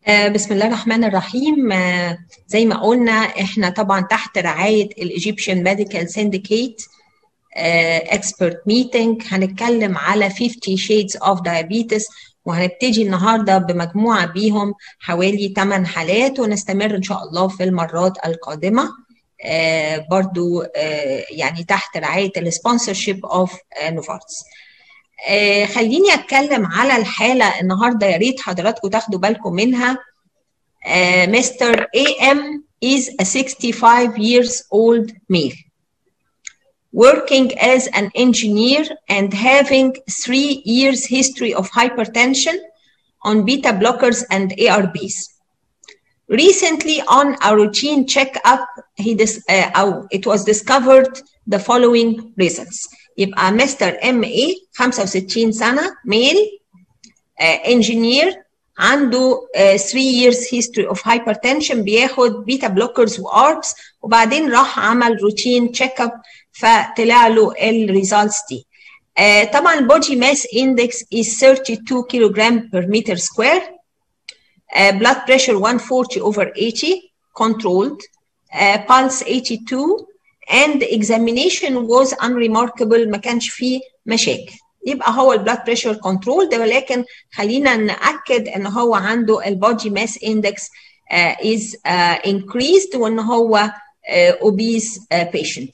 بسم الله الرحمن الرحيم زي ما قلنا احنا طبعا تحت رعايه الايجيبشن ميديكال سينديكيت اكسبرت ميتنج هنتكلم على 50 شيدز اوف diabetes وهنبتدي النهارده بمجموعه بيهم حوالي 8 حالات ونستمر ان شاء الله في المرات القادمه آه برضو آه يعني تحت رعايه السبونسرشيب اوف نوفارتس آه خليني اتكلم على الحاله النهارده يا ريت حضراتكم تاخدوا بالكم منها مستر اي ام is a 65 years old male working as an engineer and having three years history of hypertension on beta blockers and ARBs. Recently on a routine checkup, he dis, uh, it was discovered the following results. يبقى مستر ام اي 65 سنه ميل انجينير عنده 3 years history of hypertension بياخد بيتا بلوكرز واربس وبعدين راح عمل روتين تشيك اب فطلع له الريزلتس دي uh, طبعا البودي ماس اندكس is 32 كيلوغرام per meter square uh, blood pressure 140 over 80 controlled uh, pulse 82 and examination was unremarkable ما كانش فيه مشاكل يبقى هو البلاد بريشر كنترول ده ولكن خلينا ناكد ان هو عنده البودي ماس اندكس از increased وان هو اوبيز بيشنت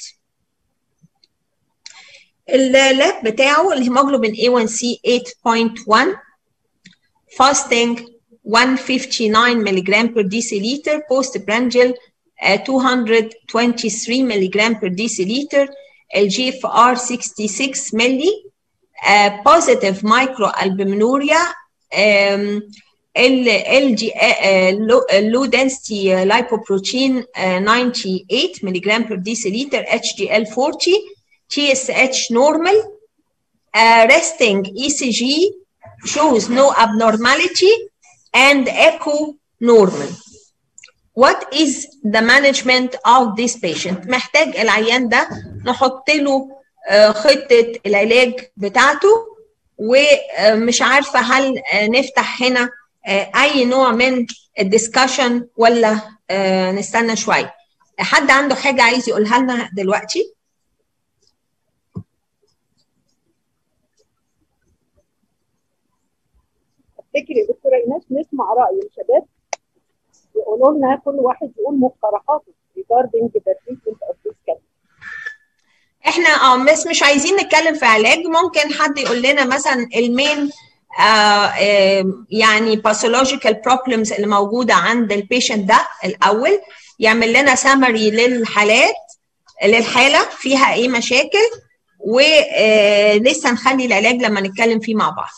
اللاب بتاعه الهيموجلوبين A1C 8.1 fasting 159 ملغ per deciliter post prandial 223 ملغ per deciliter الGFR 66 ملي بوزيتيف مايكرو البومينوريا ال جي لو density lipoprotein 98 ملغ per deciliter HDL 40 TSH normal uh, resting ECG shows no abnormality and echo normal what is the management of this patient محتاج العيان ده نحط له خطة العلاج بتاعته ومش عارفة هل نفتح هنا أي نوع من الدسكشن ولا نستنى شوية حد عنده حاجة عايز يقولها لنا دلوقتي؟ افتكر يا دكتوره ايناس نسمع راي الشباب يقولوا لنا كل واحد يقول مقترحاته regarding the treatment of this cancer. احنا اه بس مش عايزين نتكلم في علاج ممكن حد يقول لنا مثلا المين آه آه يعني باثولوجيكال بروبلمز اللي موجوده عند البيشنت ده الاول يعمل لنا سامري للحالات للحاله فيها ايه مشاكل ولسه نخلي العلاج لما نتكلم فيه مع بعض.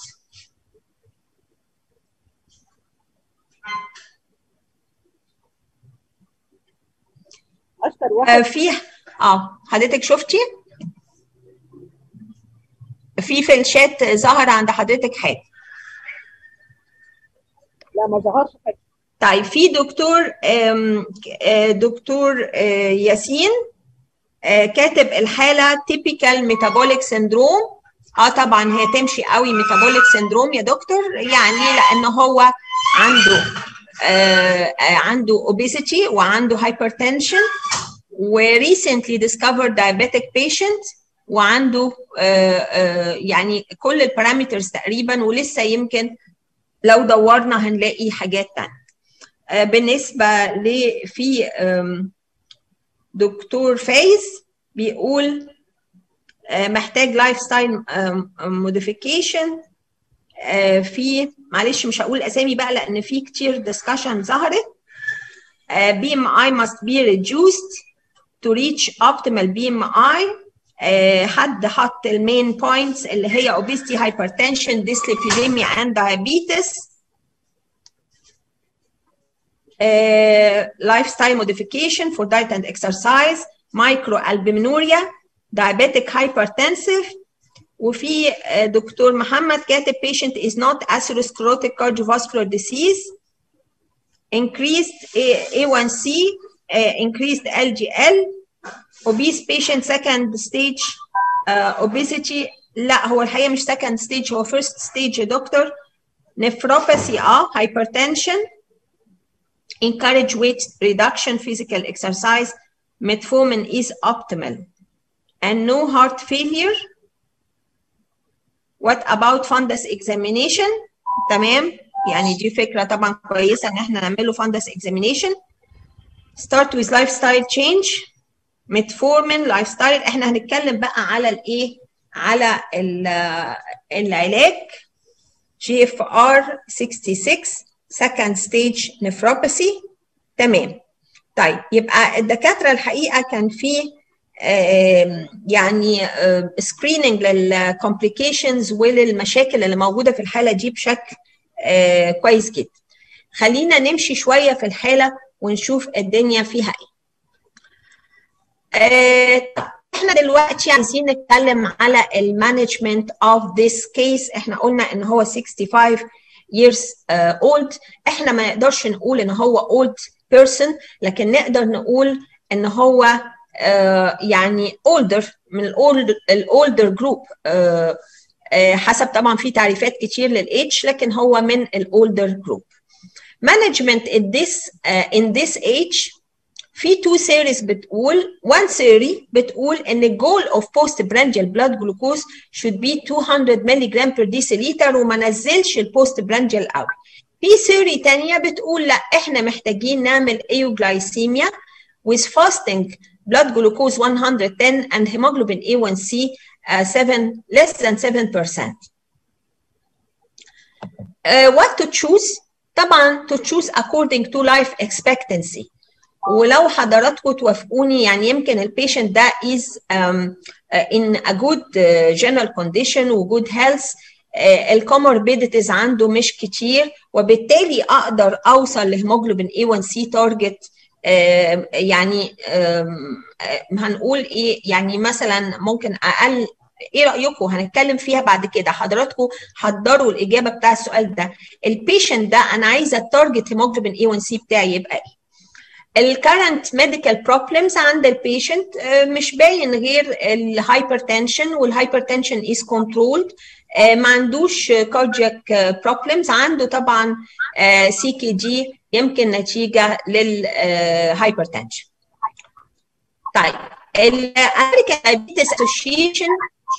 اشطر واحد في اه حضرتك شفتي في في الشات ظهر عند حضرتك حاجه لا ما ظهرش حاجه طيب في دكتور دكتور ياسين كاتب الحاله تيبيكال ميتابوليك سندروم اه طبعا هي تمشي قوي ميتابوليك سندروم يا دكتور يعني لان هو عنده آه عنده obesity وعنده hypertension و recently discovered diabetic patient وعنده آه آه يعني كل البارامترز تقريبا ولسه يمكن لو دورنا هنلاقي حاجات تانية بالنسبة ل في دكتور فايز بيقول محتاج لايف ستايل موديفيكيشن في معلش مش هقول اسامي بقى لان في كتير ديسكشن ظهرت بي ام اي must be reduced to reach optimal بي ام اي حد حط المين بوينتس اللي هي obesity hypertension dyslipidemia and diabetes uh, lifestyle modification for diet and exercise microalbuminuria diabetic hypertensive وفي دكتور محمد كاتب patient is not atherosclerotic cardiovascular disease increased A1C uh, increased LGL obese patient second stage uh, obesity لا هو الحقيقه مش second stage هو first stage يا دكتور nephropathy اه hypertension encourage weight reduction physical exercise metformin is optimal and no heart failure what about fundus examination تمام يعني دي فكره طبعا كويسه ان احنا نعمله fundus examination start with lifestyle change metformin lifestyle احنا هنتكلم بقى على الايه على العلاج جي اف ار 66 second stage nephropathy تمام طيب يبقى الدكاتره الحقيقه كان في يعني سكريننج للكومبليكيشنز وللمشاكل اللي موجوده في الحاله دي بشكل كويس جدا خلينا نمشي شويه في الحاله ونشوف الدنيا فيها ايه احنا دلوقتي عايزين نتكلم على المانجمنت اوف ذيس كيس احنا قلنا ان هو 65 years uh, old احنا ما نقدرش نقول ان هو old person لكن نقدر نقول ان هو uh, يعني older من الاولد الاولدر جروب uh, حسب طبعا في تعريفات كتير للايدج لكن هو من الاولدر جروب management in this uh, in this age في تو سيريز بتقول one theory بتقول ان الجول اوف بوست برانجل بلاد جلوكوز should be 200 مللي جرام بير ديسيليتر وما نزلش البوست برانجل قوي في ثيوري تانية بتقول لا احنا محتاجين نعمل ايوجلايسيميا with fasting blood glucose 110 and hemoglobin A1C uh, 7 less than 7%. Uh, what to choose? طبعا to choose according to life expectancy. ولو حضراتكم توافقوني يعني يمكن البيشنت ده is um, uh, in a good uh, general condition و good health الكوموربيديتيز عنده مش كتير وبالتالي اقدر اوصل لهيموجلوبين A1C تارجت يعني هنقول ايه يعني مثلا ممكن اقل ايه رايكم هنتكلم فيها بعد كده حضراتكم حضروا الاجابه بتاع السؤال ده البيشنت ده انا عايزه التارجت هيموجلوبين A1C بتاعي يبقى ايه الكرنت ميديكال بروبلمز عند البيشنت مش باين غير الهايبرتنشن والهايبرتنشن از كنترولد ما عندوش كاردياك بروبلمز عنده طبعا سي كي دي يمكن نتيجه للهايبرتنشن طيب الامريكان دايابيتس اسوشيشن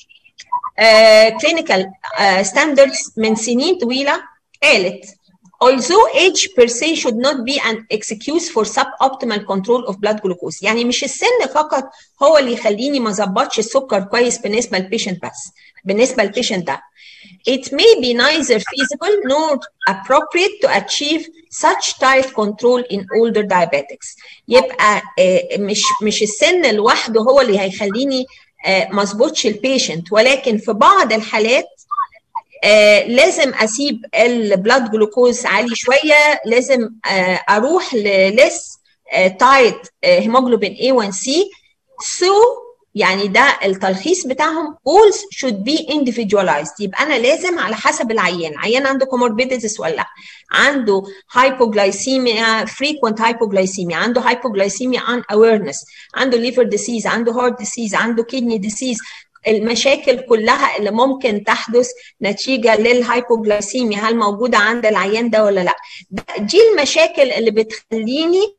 كلينيكال ستاندردز من سنين طويله قالت although age per se should not be an excuse for suboptimal control of blood glucose يعني مش السن فقط هو اللي يخليني ما اظبطش السكر كويس بالنسبه للبيشنت بس بالنسبه للبيشنت ده it may be neither feasible nor appropriate to achieve such tight control in older diabetics يبقى مش مش السن لوحده هو اللي هيخليني ما اظبطش البيشنت ولكن في بعض الحالات آه لازم اسيب البلاد جلوكوز عالي شويه لازم آه اروح للس تايت هيموجلوبين A1C so يعني ده التلخيص بتاعهم goals should be individualized يبقى انا لازم على حسب العيان عيان عنده comorbidities ولا عنده hypoglycemia frequent hypoglycemia عنده hypoglycemia unawareness عنده liver disease عنده heart disease عنده kidney disease المشاكل كلها اللي ممكن تحدث نتيجة للهايبوجلايسيميا هل موجودة عند العيان ده ولا لا دي المشاكل اللي بتخليني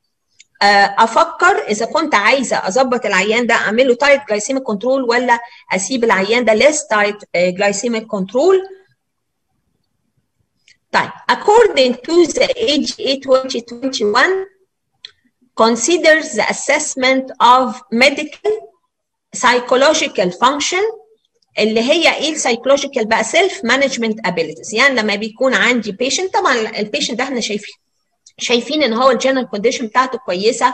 افكر اذا كنت عايزه اظبط العيان ده اعمله تايت جلايسيميك كنترول ولا اسيب العيان ده less تايت جلايسيميك كنترول طيب according to the AGA 2021 considers the assessment of medical psychological function اللي هي ايه السايكولوجيكال بقى سيلف مانجمنت ابيليتيز يعني لما بيكون عندي بيشنت طبعا البيشنت ده احنا شايفين شايفين ان هو الجنرال كونديشن بتاعته كويسه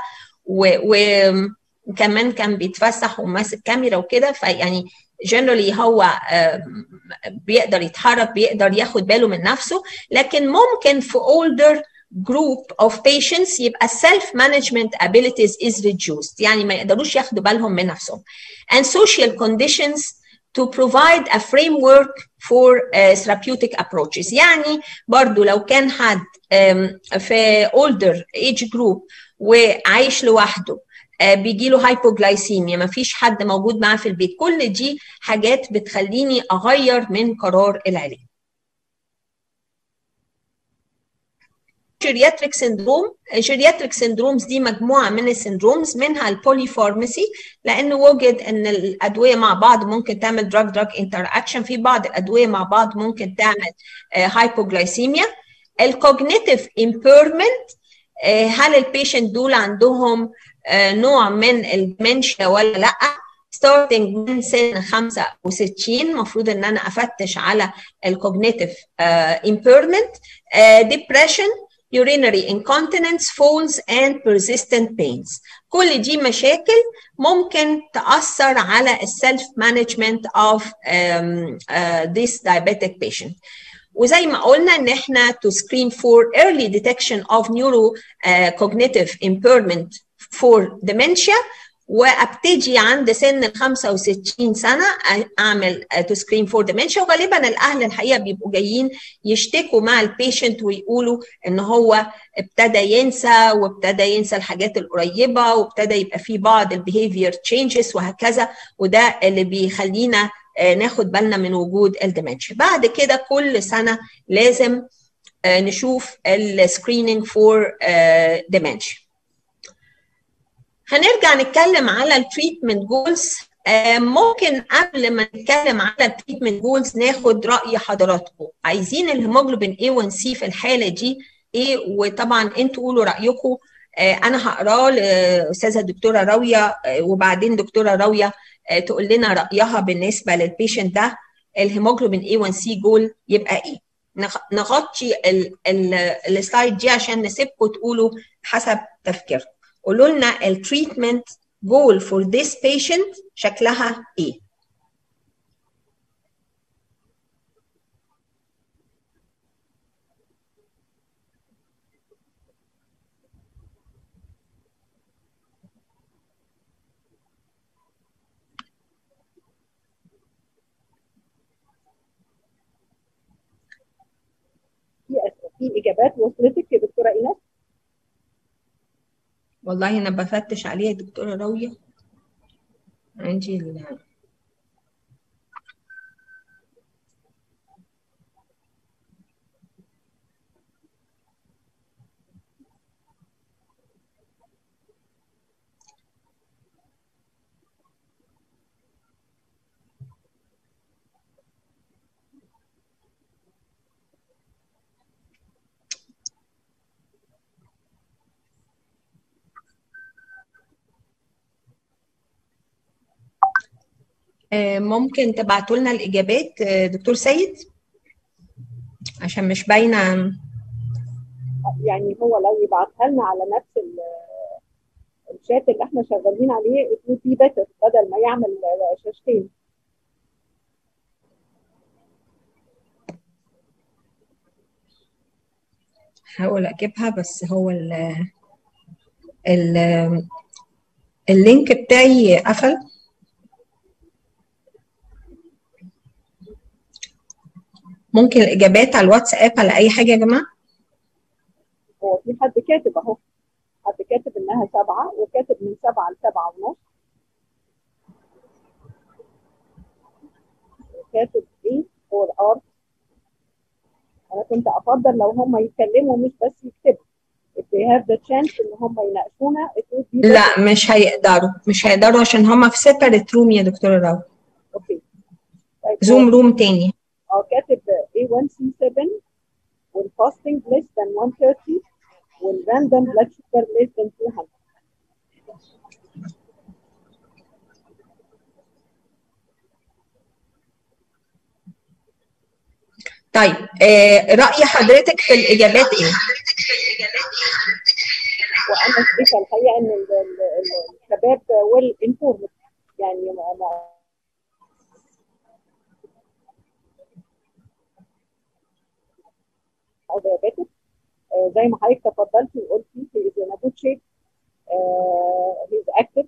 وكمان كان بيتفسح وماسك كاميرا وكده فيعني جنرالي هو بيقدر يتحرك بيقدر ياخد باله من نفسه لكن ممكن في older group of patients يبقى self management abilities is reduced يعني ما يقدروش ياخدوا بالهم من نفسهم and social conditions to provide a framework for uh, therapeutic approaches يعني برضو لو كان حد um, في older age group وعايش لوحده uh, بيجي له هايبوجلايسيميا ما فيش حد موجود معاه في البيت كل دي حاجات بتخليني اغير من قرار العلاج جيرياتريك سيندروم جيرياتريك سيندرومز دي مجموعه من السيندرومز منها البوليفارماسي لان وجد ان الادويه مع بعض ممكن تعمل دراج دراج انتر اكشن في بعض الادويه مع بعض ممكن تعمل هايبوجلايسيميا الكوجنيتيف امبيرمنت هل البيشنت دول عندهم نوع من الدمنشيا ولا لا ستارتنج من سن 65 المفروض ان انا افتش على الكوجنيتيف امبيرمنت ديبريشن urinary incontinence falls and persistent pains كل دي مشاكل ممكن تأثر على السيلف مانجمنت of um, uh, this diabetic patient وزي ما قلنا ان احنا to screen for early detection of neurocognitive uh, impairment for dementia وابتدي عند سن ال 65 سنه اعمل تو سكرين فور ديمنشيا وغالبا الاهل الحقيقه بيبقوا جايين يشتكوا مع البيشنت ويقولوا ان هو ابتدى ينسى وابتدى ينسى الحاجات القريبه وابتدى يبقى في بعض البيهيفير تشينجز وهكذا وده اللي بيخلينا ناخد بالنا من وجود الديمنشيا بعد كده كل سنه لازم نشوف السكريننج فور ديمنشيا هنرجع نتكلم على التريتمنت جولز ممكن قبل ما نتكلم على التريتمنت جولز ناخد راي حضراتكم عايزين الهيموجلوبين A1C في الحاله دي ايه وطبعا انتوا قولوا رايكم انا هقراه لاستاذه الدكتوره راويه وبعدين دكتوره راويه تقول لنا رايها بالنسبه للبيشنت ده الهيموجلوبين A1C جول يبقى ايه نغطي السلايد دي عشان نسيبكم تقولوا حسب تفكيركم قولوا لنا التريتمنت جول فور ذيس بيشنت شكلها ايه في اجابات وصلتك يا دكتوره ايناس والله انا بفتش عليها دكتوره راويه عندي ال ممكن تبعتوا لنا الاجابات دكتور سيد عشان مش باينه يعني هو لو يبعتها لنا على نفس الشات اللي احنا شغالين عليه it would be better بدل ما يعمل شاشتين هحاول اجيبها بس هو ال ال اللينك بتاعي قفل ممكن الاجابات على الواتساب على اي حاجه يا جماعه هو في حد كاتب اهو حد كاتب انها سبعه وكاتب من سبعه لسبعه ونص كاتب ايه فور ارت انا كنت افضل لو هم يتكلموا مش بس يكتبوا if they have the chance ان هم يناقشونا it would be لا مش هيقدروا مش هيقدروا عشان هم في سيبريت روم يا دكتوره راو اوكي طيب زوم روم تاني اه كاتب A1C7 والفاستنج less than 130 والراندوم بلاد شوجر less than 200 طيب آه رأي حضرتك في الإجابات إيه؟ وانا شايفه الحقيقه ان ال- ال- ال- الشباب ويل انفورمد يعني ما ما diabetic آه، زي ما حضرتك تفضلتي وقلتي he is in a good shape آه، he is active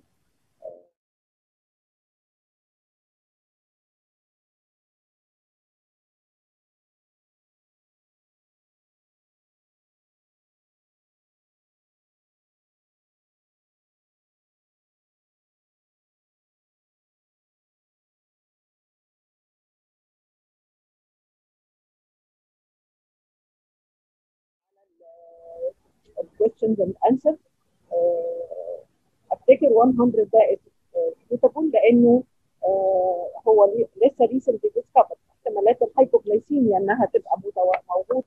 questions and answers آه، افتكر 100 ده suitable لانه آه، هو لي- لسه recently discovered احتمالات الهايبوغلايسيميا انها تبقى متو- موجوده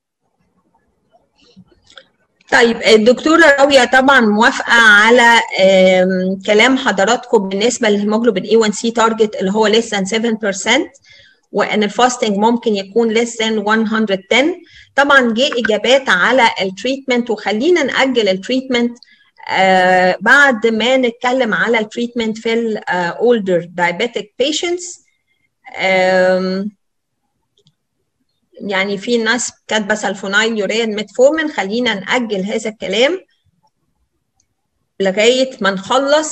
طيب الدكتورة راوية طبعا موافقة على آم، كلام حضراتكم بالنسبة للهيموجلوبين A1C تارجت اللي هو less than 7% وان الفاستنج ممكن يكون less than 110 طبعا جه اجابات على التريتمنت وخلينا نأجل التريتمنت آه بعد ما نتكلم على التريتمنت في الاولدر diabetic patients آم، يعني في ناس كاتبه سلفونايل يورين ميتفورمين خلينا نأجل هذا الكلام لغايه ما نخلص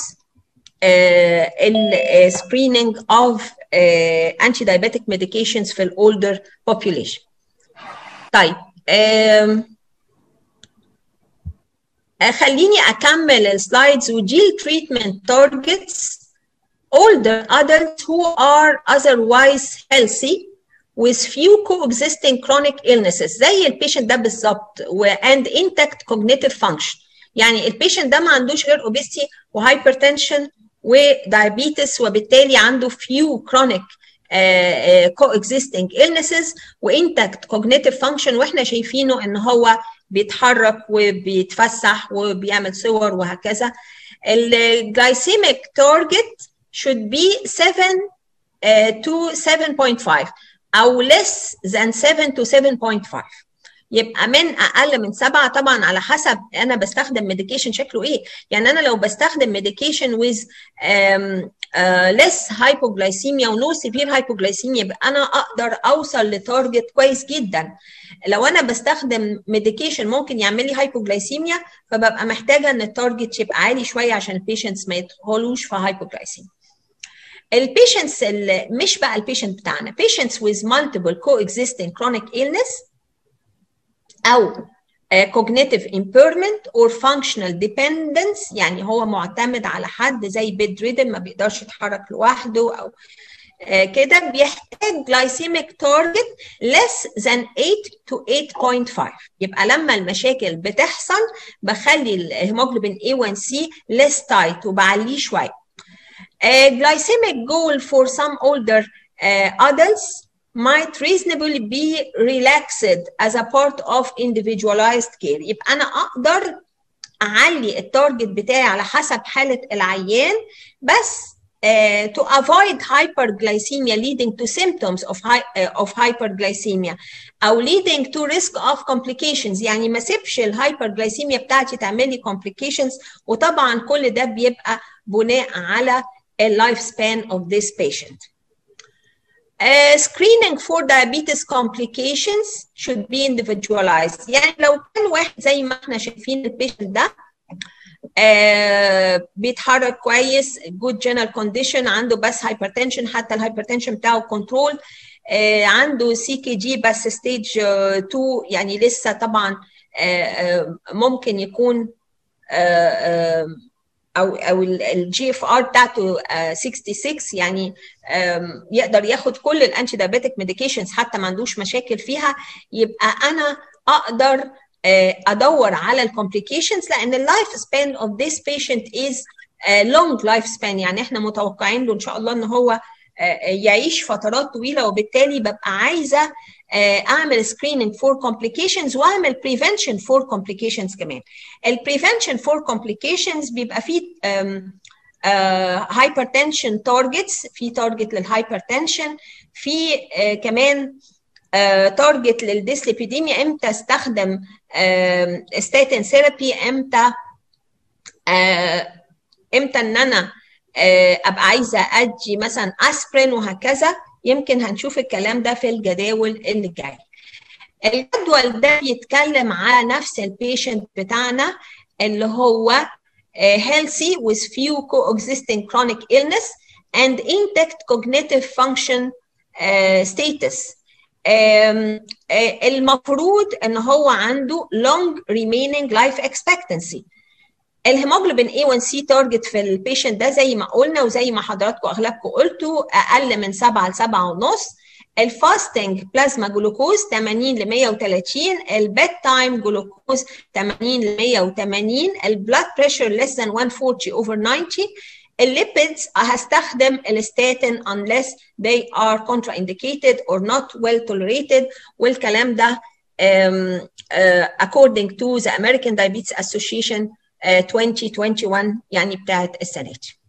السكريننج اوف انتي دايبيتك ميديكيشنز في الاولدر population طيب آم، آه، خليني اكمل السلايدز ودي التريتمنت تارجتس older adults who are otherwise healthy with few coexisting chronic illnesses زي البيشنت ده بالظبط و and intact cognitive function يعني البيشنت ده ما عندوش غير obesity وهايبرتنشن ودايابيتس وبالتالي عنده few chronic uh, uh, coexisting illnesses وانتاكت cognitive function واحنا شايفينه ان هو بيتحرك وبيتفسح وبيعمل صور وهكذا الجلايسيميك تارجت should be 7 uh, to 7.5 او less than 7 to 7.5 يبقى من اقل من سبعه طبعا على حسب انا بستخدم ميديكيشن شكله ايه يعني انا لو بستخدم ميديكيشن with um, uh, less hypoglycemia ونو سيفير hypoglycemia يبقى انا اقدر اوصل لتارجت كويس جدا لو انا بستخدم ميديكيشن ممكن يعمل لي hypoglycemia فببقى محتاجه ان التارجت يبقى عالي شويه عشان البيشنتس ما يدخلوش في hypoglycemia البيشنتس اللي مش بقى البيشنت بتاعنا patients with multiple coexisting chronic illness او cognitive impairment or functional dependence يعني هو معتمد على حد زي bedridden ما بيقدرش يتحرك لوحده او كده بيحتاج glycemic target less than 8 to 8.5 يبقى لما المشاكل بتحصل بخلي الهيموجلوبين A1C less tight وبعليه شويه A glycemic goal for some older uh, adults might reasonably be relaxed as a part of individualized care يبقى أنا أقدر أعلي التارجت بتاعي على حسب حالة العيان بس uh, to avoid hyperglycemia leading to symptoms of, hi, uh, of hyperglycemia أو leading to risk of complications يعني ما سيبش الهايبرجلايسيميا بتاعتي تعمل لي complications وطبعا كل ده بيبقى بناء على life span of this patient. Uh, screening for diabetes complications should be individualized يعني لو كان واحد زي ما احنا شايفين البيشنت ده uh, بيتحرك كويس good general condition عنده بس hypertension حتى الهايبرتنشن بتاعه كنترول uh, عنده سي كي جي بس ستيج 2 يعني لسه طبعا ممكن يكون او او الجي اف ار بتاعته 66 يعني يقدر ياخد كل الانتي دايابيتك ميديكيشنز حتى ما عندوش مشاكل فيها يبقى انا اقدر ادور على الكومبليكيشنز لان اللايف سبان اوف ذيس بيشنت از لونج لايف سبان يعني احنا متوقعين له ان شاء الله ان هو يعيش فترات طويله وبالتالي ببقى عايزه اعمل سكريننج فور كومبليكيشنز واعمل بريفنشن فور كومبليكيشنز كمان البريفنشن فور كومبليكيشنز بيبقى فيه هايبرتنشن تارجتس في تارجت للهايبرتنشن في uh, كمان تارجت uh, للديسليبيديميا امتى استخدم ستاتين uh, ثيرابي امتى امتى ان انا ابقى عايزه ادي مثلا اسبرين وهكذا يمكن هنشوف الكلام ده في الجداول اللي جاي الجدول ده بيتكلم على نفس البيشنت بتاعنا اللي هو healthy with few coexisting chronic illness and intact cognitive function uh, status المفروض ان هو عنده long remaining life expectancy الهيموجلوبين A1C تارجت في البيشنت ده زي ما قلنا وزي ما حضراتكم اغلبكم قلتوا اقل من 7 ل 7 ونص الفاستنج بلازما جلوكوز 80 ل 130 البيد تايم جلوكوز 80 ل 180 البلاد بريشر less than 140 over 90 الليبيدز هستخدم الستاتين unless they are contraindicated or not well tolerated والكلام ده um, uh, according to the American Diabetes Association uh, 2021 يعني بتاعت السنة دي.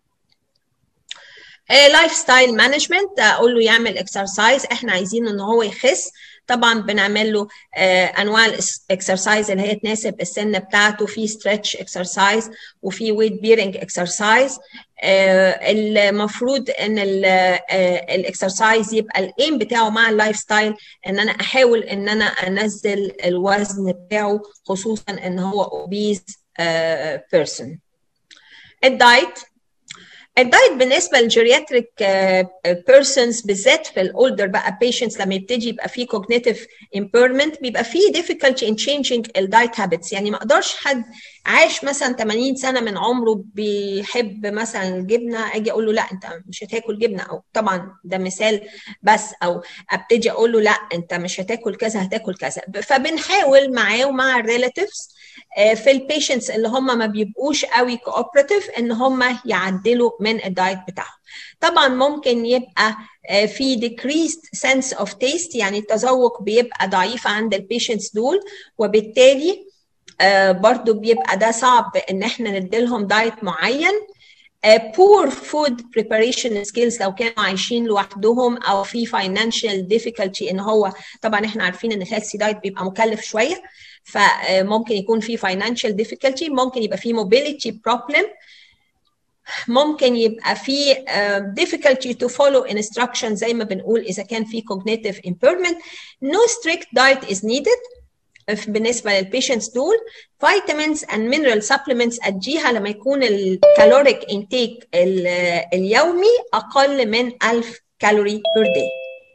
لايف ستايل مانجمنت اقول له يعمل اكسرسايز احنا عايزين ان هو يخس طبعا بنعمل له انواع الاكسرسايز اللي هي تناسب السن بتاعته في ستريتش اكسرسايز وفي ويت بيرنج اكسرسايز المفروض ان الاكسرسايز يبقى الايم بتاعه مع اللايف ستايل ان انا احاول ان انا انزل الوزن بتاعه خصوصا ان هو اوبيز بيرسون الدايت الدايت بالنسبه للجيرياتريك بيرسونز بالذات في الاولدر بقى بيشنتس لما يبتدي يبقى فيه كوجنيتيف امبيرمنت بيبقى فيه difficulty in changing الدايت هابتس يعني ما اقدرش حد عاش مثلا 80 سنه من عمره بيحب مثلا الجبنه اجي اقول له لا انت مش هتاكل جبنه او طبعا ده مثال بس او ابتدي اقول له لا انت مش هتاكل كذا هتاكل كذا فبنحاول معاه ومع الريلاتيفز في البيشنتس اللي هم ما بيبقوش قوي كوبراتيف ان هم يعدلوا من الدايت بتاعهم طبعا ممكن يبقى في decreased sense of taste يعني التذوق بيبقى ضعيف عند البيشنتس دول وبالتالي برضو بيبقى ده صعب ان احنا نديلهم دايت معين poor food preparation skills لو كانوا عايشين لوحدهم او في financial difficulty ان هو طبعا احنا عارفين ان الهيلثي دايت بيبقى مكلف شويه فممكن يكون في financial difficulty ممكن يبقى في mobility problem ممكن يبقى في uh, difficulty to follow instructions زي ما بنقول اذا كان في cognitive impairment no strict diet is needed بالنسبه للبيشنتس دول vitamins and mineral supplements اديها لما يكون الكالوريك انتيك اليومي اقل من 1000 كالوري بير داي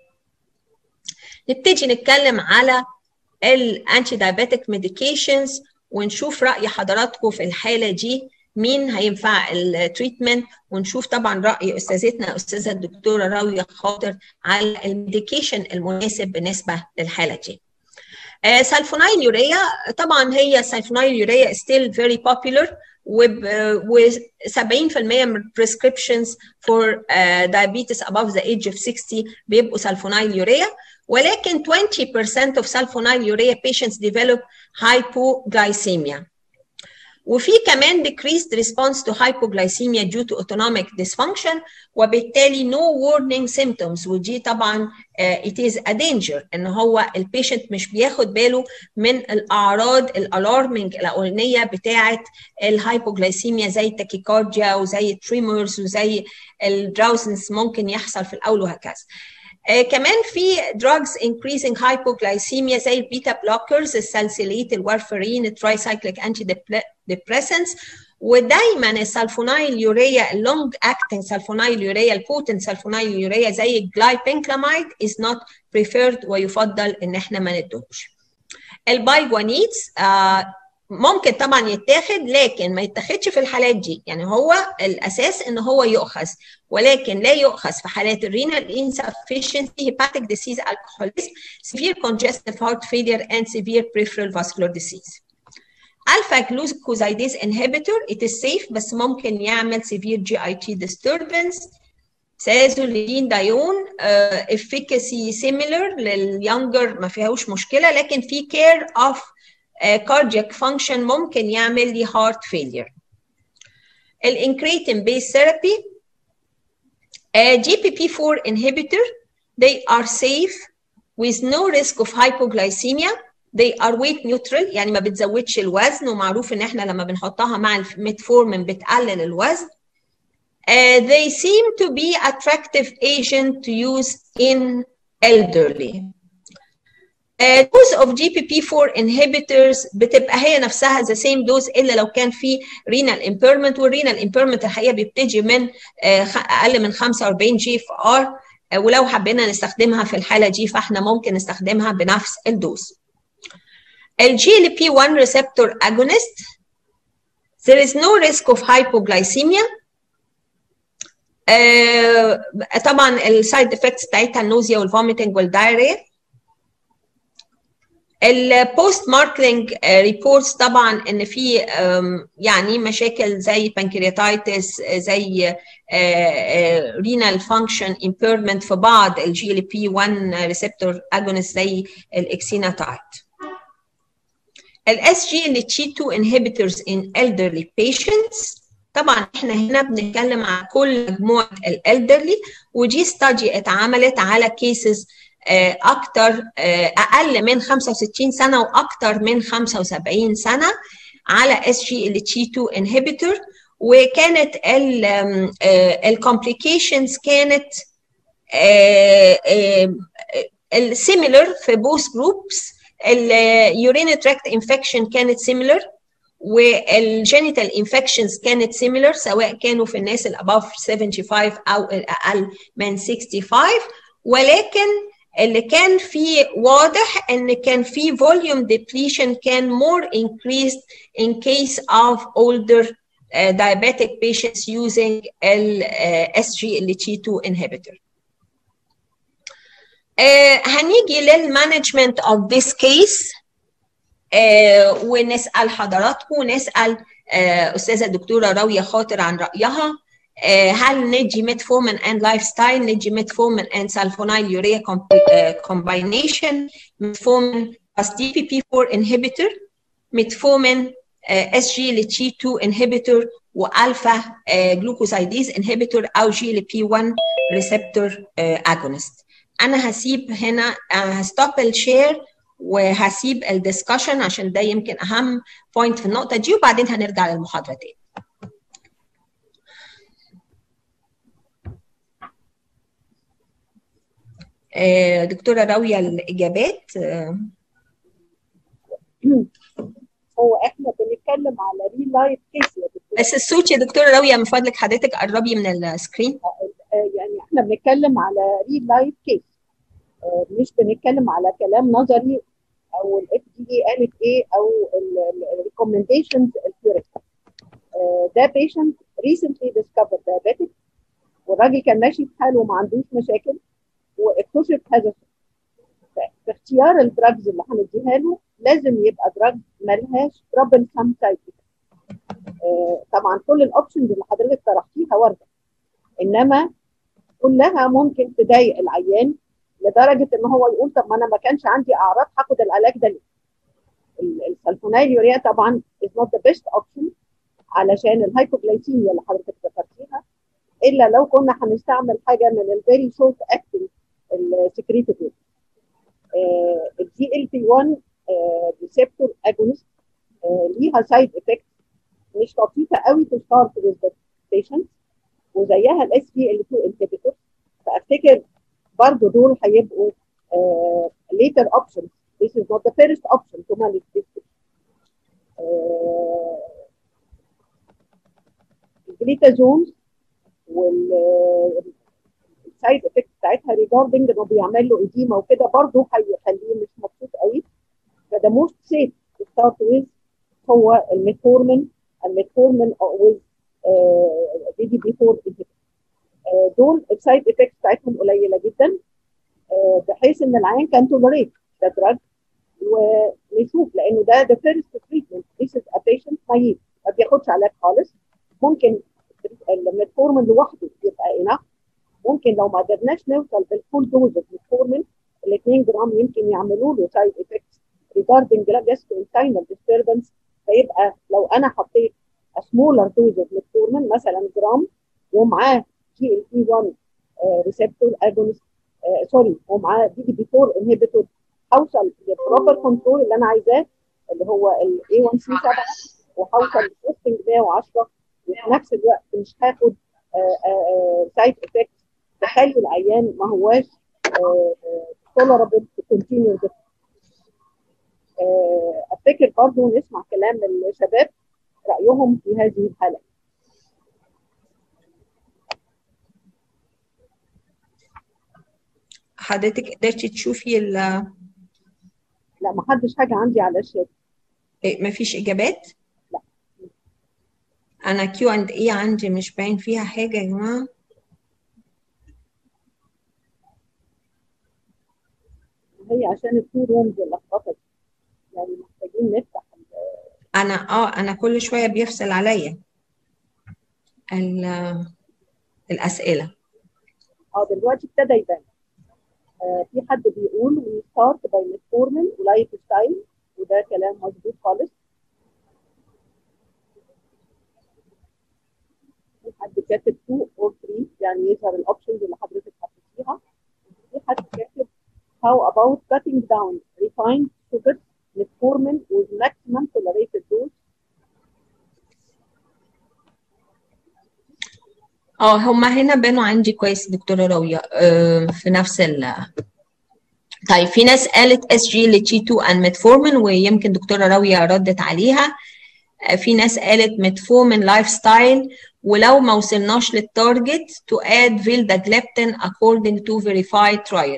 نبتدي نتكلم على الانتي دايابيتك ميديكيشنز ونشوف راي حضراتكم في الحاله دي مين هينفع التريتمنت ونشوف طبعا راي استاذتنا استاذه الدكتوره راويه خاطر على الميديكيشن المناسب بالنسبه للحاله دي سلفونايل يوريا طبعا هي سلفونايل يوريا still very popular و 70% من prescriptions for uh, diabetes above the age of 60 بيبقوا سلفونايل يوريا ولكن 20% of sulfonyl urea patients develop hypoglycemia وفي كمان decreased response to hypoglycemia due to autonomic dysfunction وبالتالي no warning symptoms ودي طبعا uh, it is a danger ان هو البيشنت مش بياخد باله من الاعراض الالارمنج الاولانيه بتاعه الهايبوغلايسيميا زي التاكيكارديا وزي التريمورز وزي الدراوزنس ممكن يحصل في الاول وهكذا آه كمان في drugs increasing hypoglycemia زي البيتا بلوكرز السالسيليت الوارفرين الترايسايكليك انتي ديبريسنتس ودايما السلفونايل يوريا اللونج اكتنج سلفونايل يوريا البوتنت سلفونايل يوريا زي الجلايبنكلاميد is not preferred ويفضل ان احنا ما ندوش البايجوانيتس آه ممكن طبعا يتاخد لكن ما يتاخدش في الحالات دي يعني هو الاساس ان هو يؤخذ ولكن لا يؤخذ في حالات الرينال insufficiency hepatic disease alcoholism severe congestive heart failure and severe peripheral vascular disease alpha glucosidase inhibitor it is safe بس ممكن يعمل severe GIT disturbance سازولين دايون uh, efficacy similar لليونجر ما فيهوش مشكله لكن في care of كاردياك uh, فانكشن ممكن يعمل لي هارت فيلير الانكريتين بيس ثيرابي جي بي بي 4 inhibitor they are safe with no risk of hypoglycemia they are weight neutral يعني ما بتزودش الوزن ومعروف ان احنا لما بنحطها مع الميتفورمين بتقلل الوزن uh, they seem to be attractive agent to use in elderly دوز اوف جي بي بي 4 inhibitors بتبقى هي نفسها ذا سيم دوز الا لو كان في رينال امبيرمنت والرينال امبيرمنت الحقيقه بيبتدي من اقل من 45 جي اف ار ولو حبينا نستخدمها في الحاله دي فاحنا ممكن نستخدمها بنفس الدوز الجي ال بي 1 ريسبتور agonist there is no risk of hypoglycemia آه طبعا السايد افكتس بتاعتها النوزيا والفوميتنج والدايريا البوست ماركتنج ريبورتس طبعا ان في يعني مشاكل زي بانكرياتايتس زي رينال فانكشن امبيرمنت في بعض الجي ال بي 1 ريسبتور اجونست زي الاكسيناتايد الاس جي ال تي 2 انهبيتورز ان elderly patients طبعا احنا هنا بنتكلم عن كل مجموعه الالدرلي ودي ستادي اتعملت على كيسز اكتر اقل من 65 سنه واكتر من 75 سنه على اس جي ال تي 2 انهبيتور وكانت الكومبليكيشنز كانت السيميلر في بوث جروبس اليورين تراكت انفكشن كانت سيميلر والجينيتال انفكشنز كانت سيميلر سواء كانوا في الناس الاباف 75 او الاقل من 65 ولكن اللي كان فيه واضح ان كان في volume depletion كان more increased in case of older uh, diabetic patients using ال uh, SGLT2 inhibitor. Uh, هنيجي للمانجمنت of this case uh, ونسأل حضراتكم ونسأل uh, أستاذة الدكتورة راوية خاطر عن رأيها هل ندي ميتفورمين اند لايف ستايل ندي ميتفورمين اند سلفونايل يوريا كومباينيشن ميتفورمين بلس دي بي بي 4 انهبيتور ميتفورمين اس جي ال تي 2 انهبيتور والفا جلوكوزايديز انهبيتور او جي ال بي 1 ريسبتور اجونست انا هسيب هنا هستوب الشير وهسيب الدسكشن عشان ده يمكن اهم بوينت في النقطه دي وبعدين هنرجع للمحاضره تاني دكتوره راويه الاجابات هو احنا بنتكلم على ريل لايف كيس يا دكتوره بس الصوت يا دكتوره راويه من فضلك حضرتك قربي من السكرين يعني احنا بنتكلم على ريل لايف كيس مش بنتكلم على كلام نظري او الاف دي اي قالت ايه او الريكومنديشنز الثيوريتيكال ده بيشنت ريسنتلي ديسكفر diabetic والراجل كان ماشي في حاله وما عندوش مشاكل واكتشف هذا في اختيار الدراجز اللي هنديها له لازم يبقى دراج ملهاش ترابل سام سايد طبعا كل الاوبشنز اللي حضرتك طرحتيها وارده انما كلها ممكن تضايق العيان لدرجه ان هو يقول طب ما انا ما كانش عندي اعراض هاخد العلاج ده ليه؟ السلفونايل يوريا طبعا از نوت ذا بيست اوبشن علشان الهايبوجلايسيميا اللي حضرتك ذكرتيها الا لو كنا هنستعمل حاجه من الفيري شورت اكتنج السكريتيف الجي ال بي 1 ريسبتور اجونست ليها سايد افكت مش لطيفه قوي تو ستارت وذ بيشنت وزيها الاس بي ال 2 انهبيتور فافتكر برضه دول هيبقوا later options this is not the first option to manage this الجليتازون والسايد افكت بتاعتها ريجاردنج انه بيعمل له اديما وكده برضه هيخليه مش مبسوط قوي فده موست سيف تو ستارت ويز هو الميتفورمين الميتفورمين ويز دي دي بي 4 دول السايد افكت بتاعتهم قليله جدا بحيث ان العيان كان تولريت ذا دراج ونشوف لانه ده ده فيرست تريتمنت ذيس از ا بيشنت نايف ما بياخدش علاج خالص ممكن الميتفورمين لوحده يبقى انف ممكن لو ما قدرناش نوصل بالفول دوز اوف ميتفورمين ال 2 جرام يمكن يعملوا له سايد افكتس ريجاردنج جاستروانتينال ديستربنس فيبقى لو انا حطيت سمولر دوز اوف ميتفورمين مثلا جرام ومعاه جي ال بي 1 ريسبتور اجونست سوري ومعاه دي دي بي 4 انهبيتور اوصل للبروبر كنترول اللي انا عايزاه اللي هو الاي 1 سي 7 وهوصل للتستنج 110 وفي نفس الوقت مش هاخد سايد افكت تخلي العيان ما هواش تولربل تو كونتينيو افتكر برضه نسمع كلام الشباب رايهم في هذه الحاله حضرتك قدرتي تشوفي ال لا ما حدش حاجه عندي على الشاشه ما فيش اجابات لا انا كيو اند اي عندي مش باين فيها حاجه يا جماعه هي عشان التو رومز اللخبطه يعني محتاجين نفتح انا اه انا كل شويه بيفصل عليا الاسئله اه دلوقتي ابتدى يبان آه في حد بيقول وي ستارت باي ميتفورمين ولايف ستايل وده كلام مظبوط خالص في حد كاتب 2 اور 3 يعني يظهر الاوبشنز اللي حضرتك حطيتيها في حد كاتب how about cutting down refined sugars metformin with maximum tolerated dose اه هما هنا بانوا عندي كويس دكتورة راوية آه في نفس ال طيب في ناس قالت اس جي ل تي 2 ان ميتفورمين ويمكن دكتورة راوية ردت عليها آه في ناس قالت ميتفورمين لايف ستايل ولو ما وصلناش للتارجت to add vildagliptin according to verified trial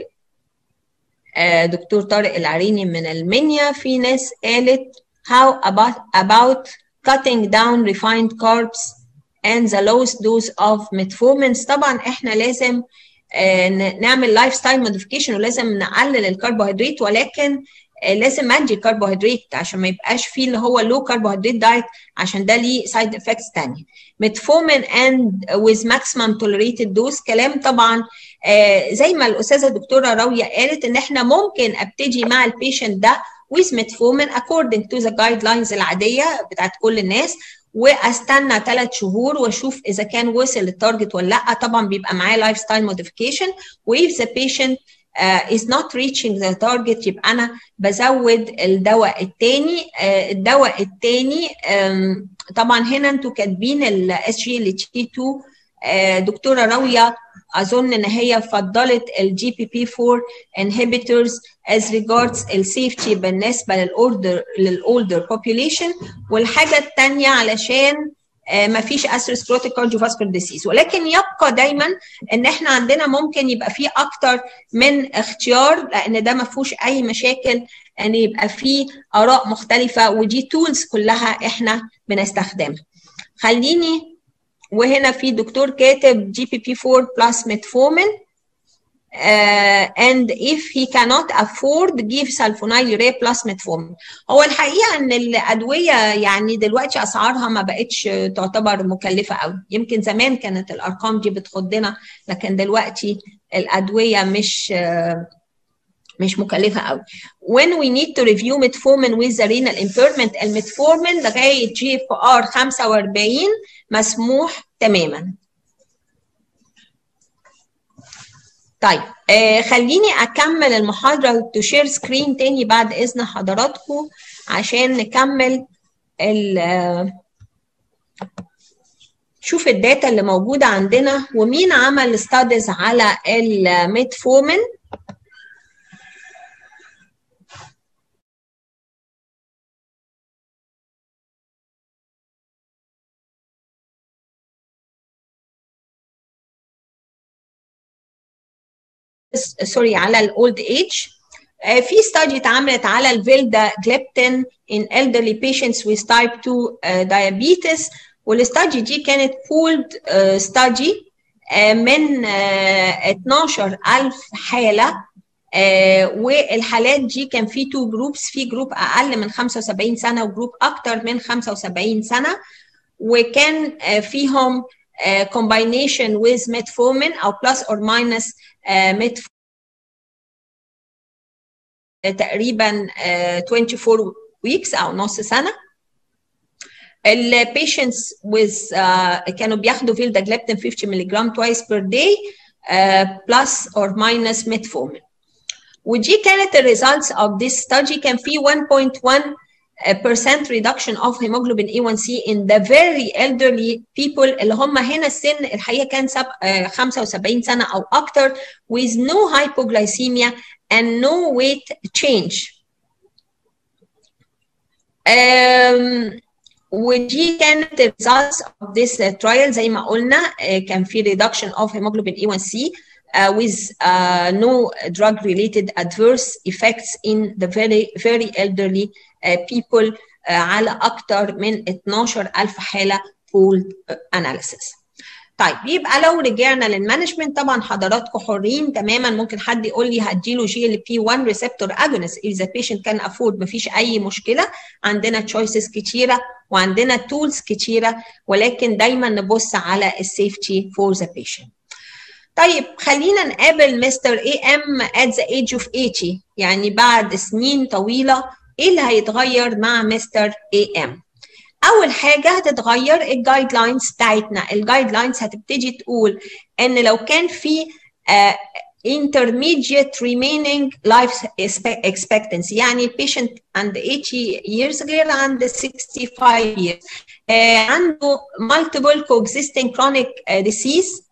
آه دكتور طارق العريني من المنيا في ناس قالت how about about cutting down refined carbs and the lowest dose of metformin طبعا احنا لازم آه نعمل لايف ستايل موديفيكيشن ولازم نقلل الكربوهيدرات ولكن آه لازم ادي الكربوهيدرات عشان ما يبقاش فيه اللي هو لو كربوهيدرات دايت عشان ده ليه سايد افكتس ثانيه ميتفورمين اند with maximum tolerated dose كلام طبعا آه زي ما الاستاذه الدكتوره راويه قالت ان احنا ممكن ابتدي مع البيشنت ده with metformin according to the guidelines العاديه بتاعت كل الناس واستنى ثلاث شهور واشوف اذا كان وصل للتارجت ولا لا طبعا بيبقى معاه لايف ستايل موديفيكيشن واف ذا بيشنت is not reaching the target يبقى انا بزود الدواء الثاني uh, الدواء الثاني um, طبعا هنا انتوا كاتبين الاس جي ال تي 2 دكتوره راويه اظن ان هي فضلت الجي بي بي 4 inhibitors as regards السيفتي بالنسبه للاوردر للاولدر population والحاجه الثانيه علشان ما فيش اثيروسكلوتيك كارديوفاسكولار ديسيز ولكن يبقى دايما ان احنا عندنا ممكن يبقى فيه اكتر من اختيار لان ده ما فيهوش اي مشاكل ان يبقى فيه اراء مختلفه ودي تولز كلها احنا بنستخدمها خليني وهنا في دكتور كاتب جي بي بي 4 بلس ميتفورمين Uh, and if he cannot afford give sulfonylurea plus metformin هو الحقيقه ان الادويه يعني دلوقتي اسعارها ما بقتش تعتبر مكلفه قوي يمكن زمان كانت الارقام دي بتخضنا لكن دلوقتي الادويه مش uh, مش مكلفه قوي when we need to review metformin with the renal impairment الميتفورمين لغايه جي اف ار 45 مسموح تماما طيب آه خليني اكمل المحاضره تشير سكرين تاني بعد اذن حضراتكم عشان نكمل ال شوف الداتا اللي موجوده عندنا ومين عمل ستاديز على الميتفورمين سوري على الاولد ايج في ستادي اتعملت على الفيلدا جليبتين in elderly patients with type 2 uh, diabetes والاستادي دي كانت pooled uh, study uh, من uh, 12000 حاله uh, والحالات دي كان في تو جروبس في جروب اقل من 75 سنه وجروب اكتر من 75 سنه وكان uh, فيهم uh, combination with metformin او plus or minus uh, تقريبا 24 weeks او نص سنه البيشنتس with uh, كانوا بياخدوا فيلداجليبتين 50 ملغ twice per day uh, plus or minus metformin ودي كانت الريزلتس of this study كان في 1.1 percent reduction of hemoglobin A1C in the very elderly people اللي هم هنا السن الحقيقه كان سب 75 سنه او اكتر with no hypoglycemia and no weight change. Um, ودي كانت results of this uh, trial زي ما قلنا uh, كان في reduction of hemoglobin A1C uh, with uh, no drug related adverse effects in the very very elderly uh, people uh, على أكثر من 12000 حالة pooled analysis. طيب يبقى لو رجعنا للمانجمنت طبعا حضراتكم حرين تماما ممكن حد يقول لي هديله جي ال بي 1 ريسبتور اجونست if the patient can afford مفيش اي مشكله عندنا تشويسز كتيره وعندنا تولز كتيره ولكن دايما نبص على السيفتي فور ذا patient طيب خلينا نقابل مستر اي ام at the age of 80 يعني بعد سنين طويله ايه اللي هيتغير مع مستر اي ام اول حاجه هتتغير الجايد لاينز بتاعتنا الجايد لاينز هتبتدي تقول ان لو كان في uh, intermediate remaining life expectancy يعني patient عند 80 years غير عند 65 years uh, عنده multiple coexisting chronic uh, disease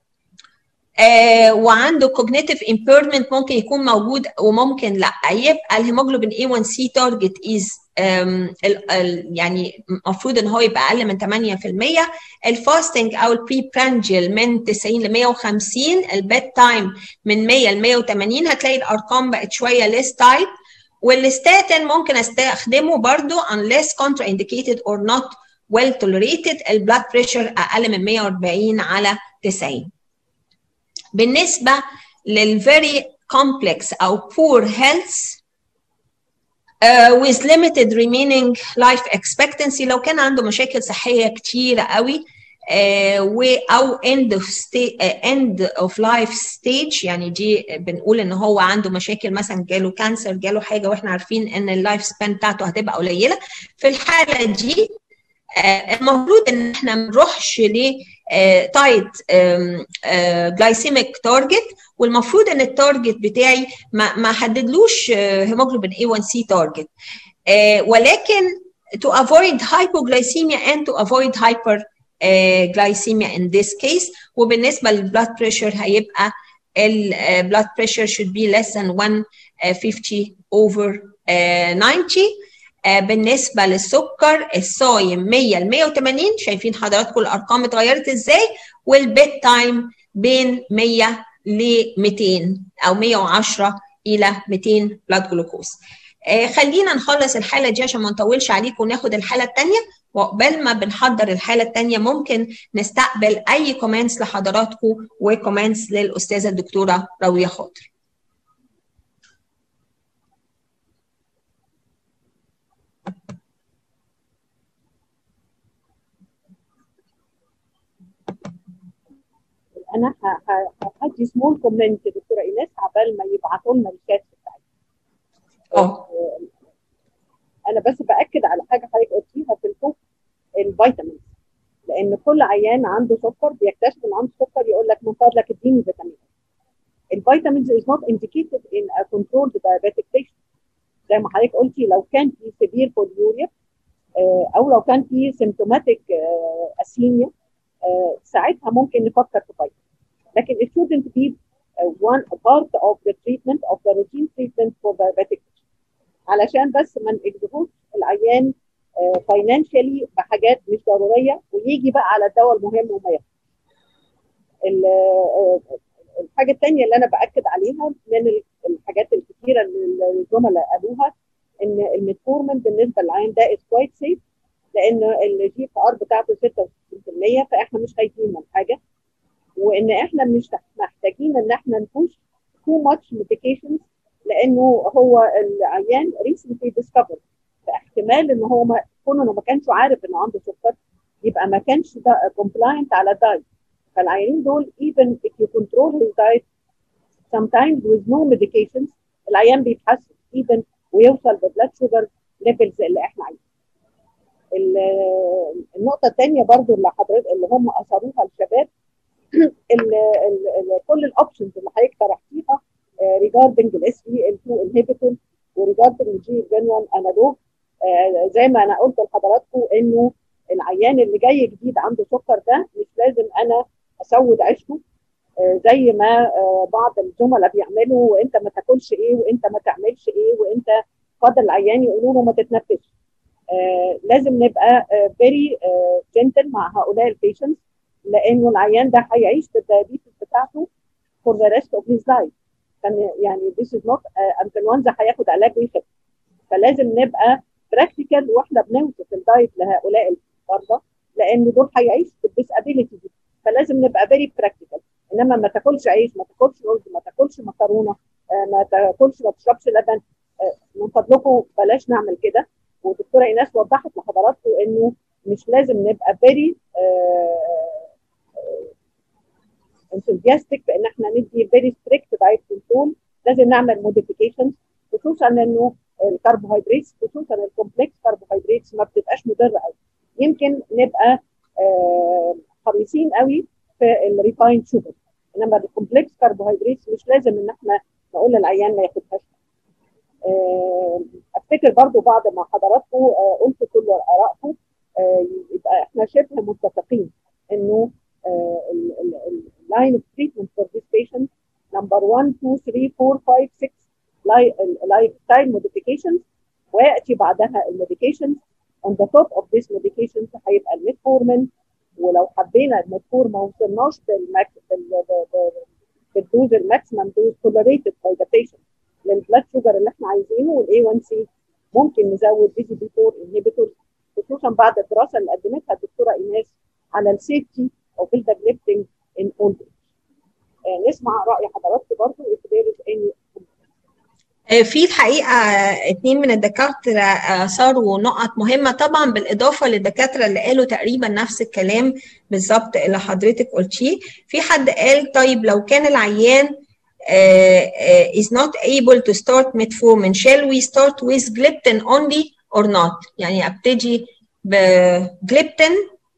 آه وعنده cognitive impairment ممكن يكون موجود وممكن لا يبقى الهيموجلوبين A1C target is ال ال يعني المفروض ان هو يبقى اقل من 8% الفاستنج او البري برانجل من 90 ل 150 البيت تايم من 100 ل 180 هتلاقي الارقام بقت شويه ليس تايت والستاتين ممكن استخدمه برضو unless contraindicated or not well tolerated البلاد بريشر اقل من 140 على 90 بالنسبه للفيري complex او poor health uh, with limited remaining life expectancy لو كان عنده مشاكل صحيه كتيره قوي uh, و او end of state uh, end of life stage يعني دي بنقول ان هو عنده مشاكل مثلا جاله كانسر جاله حاجه واحنا عارفين ان اللايف سبان بتاعته هتبقى قليله في الحاله دي المفروض ان احنا ما نروحش ل تايت جلايسيميك تارجت والمفروض ان التارجت بتاعي ما ما حددلوش هيموجلوبين A1C تارجت ولكن to avoid hypoglycemia and to avoid hyperglycemia in this case وبالنسبه للبلاد بريشر هيبقى البلاد بريشر should be less than 150 over 90 بالنسبه للسكر الصايم 100 ل 180 شايفين حضراتكم الارقام اتغيرت ازاي والبيت تايم بين 100 ل 200 او 110 الى 200 بلاد جلوكوز آه خلينا نخلص الحاله دي عشان ما نطولش عليكم وناخد الحاله الثانيه وقبل ما بنحضر الحاله الثانيه ممكن نستقبل اي كومنتس لحضراتكم وكومنتس للاستاذه الدكتوره راويه خاطر انا هدي سمول كومنت دكتوره ايناس عبال ما يبعتوا لنا الشات بتاعتهم انا بس باكد على حاجه حضرتك قلتيها في الكوك الفيتامينز لان كل عيان عنده سكر بيكتشف ان عنده سكر يقول لك من فضلك اديني فيتامين الفيتامينز از نوت انديكيتد ان ا كنترول diabetic patient زي ما حضرتك قلتي لو كان في سيفير بوليوريا او لو كان في سيمتوماتيك اسيميا ساعتها ممكن نفكر في فيتامين لكن it shouldn't be one part of the treatment of the routine treatment for diabetic علشان بس ما نجذبوش العيان فاينانشالي بحاجات مش ضروريه ويجي بقى على الدواء المهم وما ياخد. الحاجه الثانيه اللي انا باكد عليها من الحاجات الكثيره اللي الزملاء قالوها ان الميتفورمين بالنسبه للعيان ده از كويت سيف لان الجي اف ار بتاعته 66% فاحنا مش خايفين من حاجه وان احنا مش محتاجين ان احنا نبوش تو ماتش ميديكيشنز لانه هو العيان ريسنتلي ديسكفر فاحتمال ان هو ما كونه انه ما كانش عارف انه عنده سكر يبقى ما كانش كومبلاينت على الدايت فالعيانين دول even if you control his diet sometimes with no medications العيان بيتحسن even ويوصل ببلاد شوجر ليفلز اللي احنا عايزينها. النقطه الثانيه برضو اللي حضرتك اللي هم اثروها الشباب ال ال كل الاوبشنز اللي حضرتك طرحتيها ريجاردنج الاس بي ال 2 انهبيتور وريجاردنج الجي بين 1 انالوج زي ما انا قلت لحضراتكم انه العيان اللي جاي جديد عنده سكر ده مش لازم انا اسود عيشته زي ما بعض الزملاء بيعملوا وانت ما تاكلش ايه وانت ما تعملش ايه وانت فاضل العيان يقولوا له ما تتنفسش لازم نبقى فيري جنتل مع هؤلاء البيشنتس لانه العيان ده هيعيش بالدايابيتس بتاعته for the rest of his life كان يعني this is not انفلونزا هياخد علاج ويخف فلازم نبقى براكتيكال واحنا بنوصف الدايت لهؤلاء المرضى لان دول هيعيش بالديسابيلتي دي فلازم نبقى فيري براكتيكال انما ما تاكلش عيش ما تاكلش رز ما تاكلش مكرونه ما تاكلش ما تشربش لبن من فضلكم بلاش نعمل كده والدكتوره ايناس وضحت لحضراتكم انه مش لازم نبقى فيري انثوزياستيك في ان احنا ندي فيري ستريكت دايت كنترول لازم نعمل موديفيكيشن خصوصا انه الكربوهيدرات خصوصا الكومبلكس كربوهيدرات ما بتبقاش مضره قوي يمكن نبقى حريصين قوي في الريفايند شوجر انما الكومبلكس كربوهيدرات مش لازم ان احنا نقول للعيان ما ياخدهاش افتكر برضو بعد ما حضراتكم قلتوا كل ارائكم يبقى احنا شبه متفقين انه اللاين اوف تريتمنت فور ذيس بيشنت نمبر 1 2 3 4 5 6 لايف ستايل موديفيكيشنز وياتي بعدها الميديكيشنز on the top of this medication هيبقى الميتفورمين ولو حبينا الميتفور ما وصلناش بالماك بالدوز الماكسيمم دوز tolerated by the patient للبلاد شوجر اللي احنا عايزينه والاي 1 سي ممكن نزود بي جي بي 4 انهبيتور خصوصا بعد الدراسه اللي قدمتها الدكتوره ايناس على السيفتي اوف الدجليفتنج ان اولد نسمع راي حضراتكم برضه if there is any في الحقيقة اتنين من الدكاترة أثاروا نقط مهمة طبعا بالإضافة للدكاترة اللي قالوا تقريبا نفس الكلام بالظبط اللي حضرتك قلتيه في حد قال طيب لو كان العيان uh, is not able to start metformin shall we start with gliptin only or not يعني ابتدي بجليبتين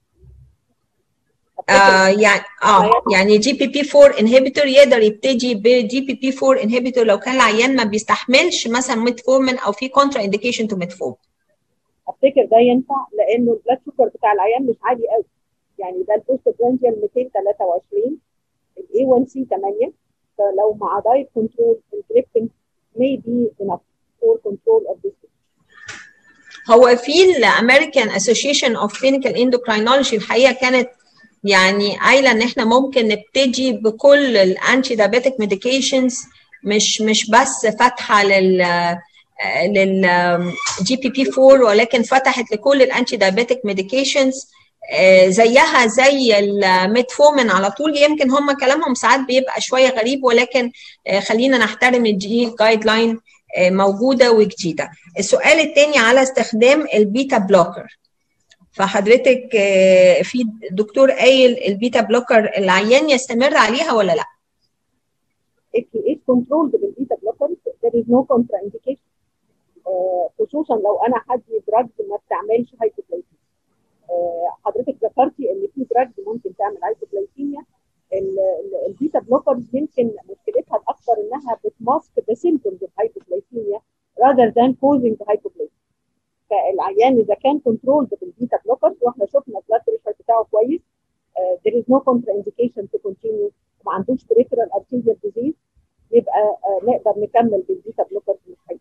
آه يعني اه يعني جي بي بي 4 انهبيتور يقدر يبتدي بجي بي بي 4 انهبيتور لو كان العيان ما بيستحملش مثلا ميتفورمين او في كونترا انديكيشن تو ميتفورمين افتكر ده ينفع لانه البلاد شوجر بتاع العيان مش عالي قوي يعني ده البوست برانجيال 223 الاي 1 سي 8 فلو مع دايت كنترول الجليبتين may be enough for control of this هو في الامريكان اسوشيشن اوف كلينيكال اندوكراينولوجي الحقيقه كانت يعني قايله ان احنا ممكن نبتدي بكل الانتي دايابيتك ميديكيشنز مش مش بس فاتحه لل لل جي بي بي 4 ولكن فتحت لكل الانتي دايابيتك ميديكيشنز زيها زي الميتفورمين على طول يمكن هم كلامهم ساعات بيبقى شويه غريب ولكن خلينا نحترم دي جايد لاين موجوده وجديده. السؤال الثاني على استخدام البيتا بلوكر. فحضرتك في دكتور قايل البيتا بلوكر العيان يستمر عليها ولا لا؟ If he is controlled بالبيتا بلوكر there is no contraindication خصوصا لو انا حدي دراج ما بتعملش هايبوكلايسيميا حضرتك ذكرتي ان في دراج ممكن تعمل هايبوكلايسيميا البيتا بلوكرز يمكن مشكلتها الاكبر انها بتماسك ذا سيمبتومز اوف هايبوكلايسيميا rather than causing hypoglycemia فالعيان اذا كان كنترول بالبيتا بلوكرز واحنا شفنا البلاد بريشر بتاعه كويس uh, there is no contraindication to continue وما عندوش peripheral arterial disease يبقى uh, نقدر نكمل بالبيتا بلوكرز مش حقيقي.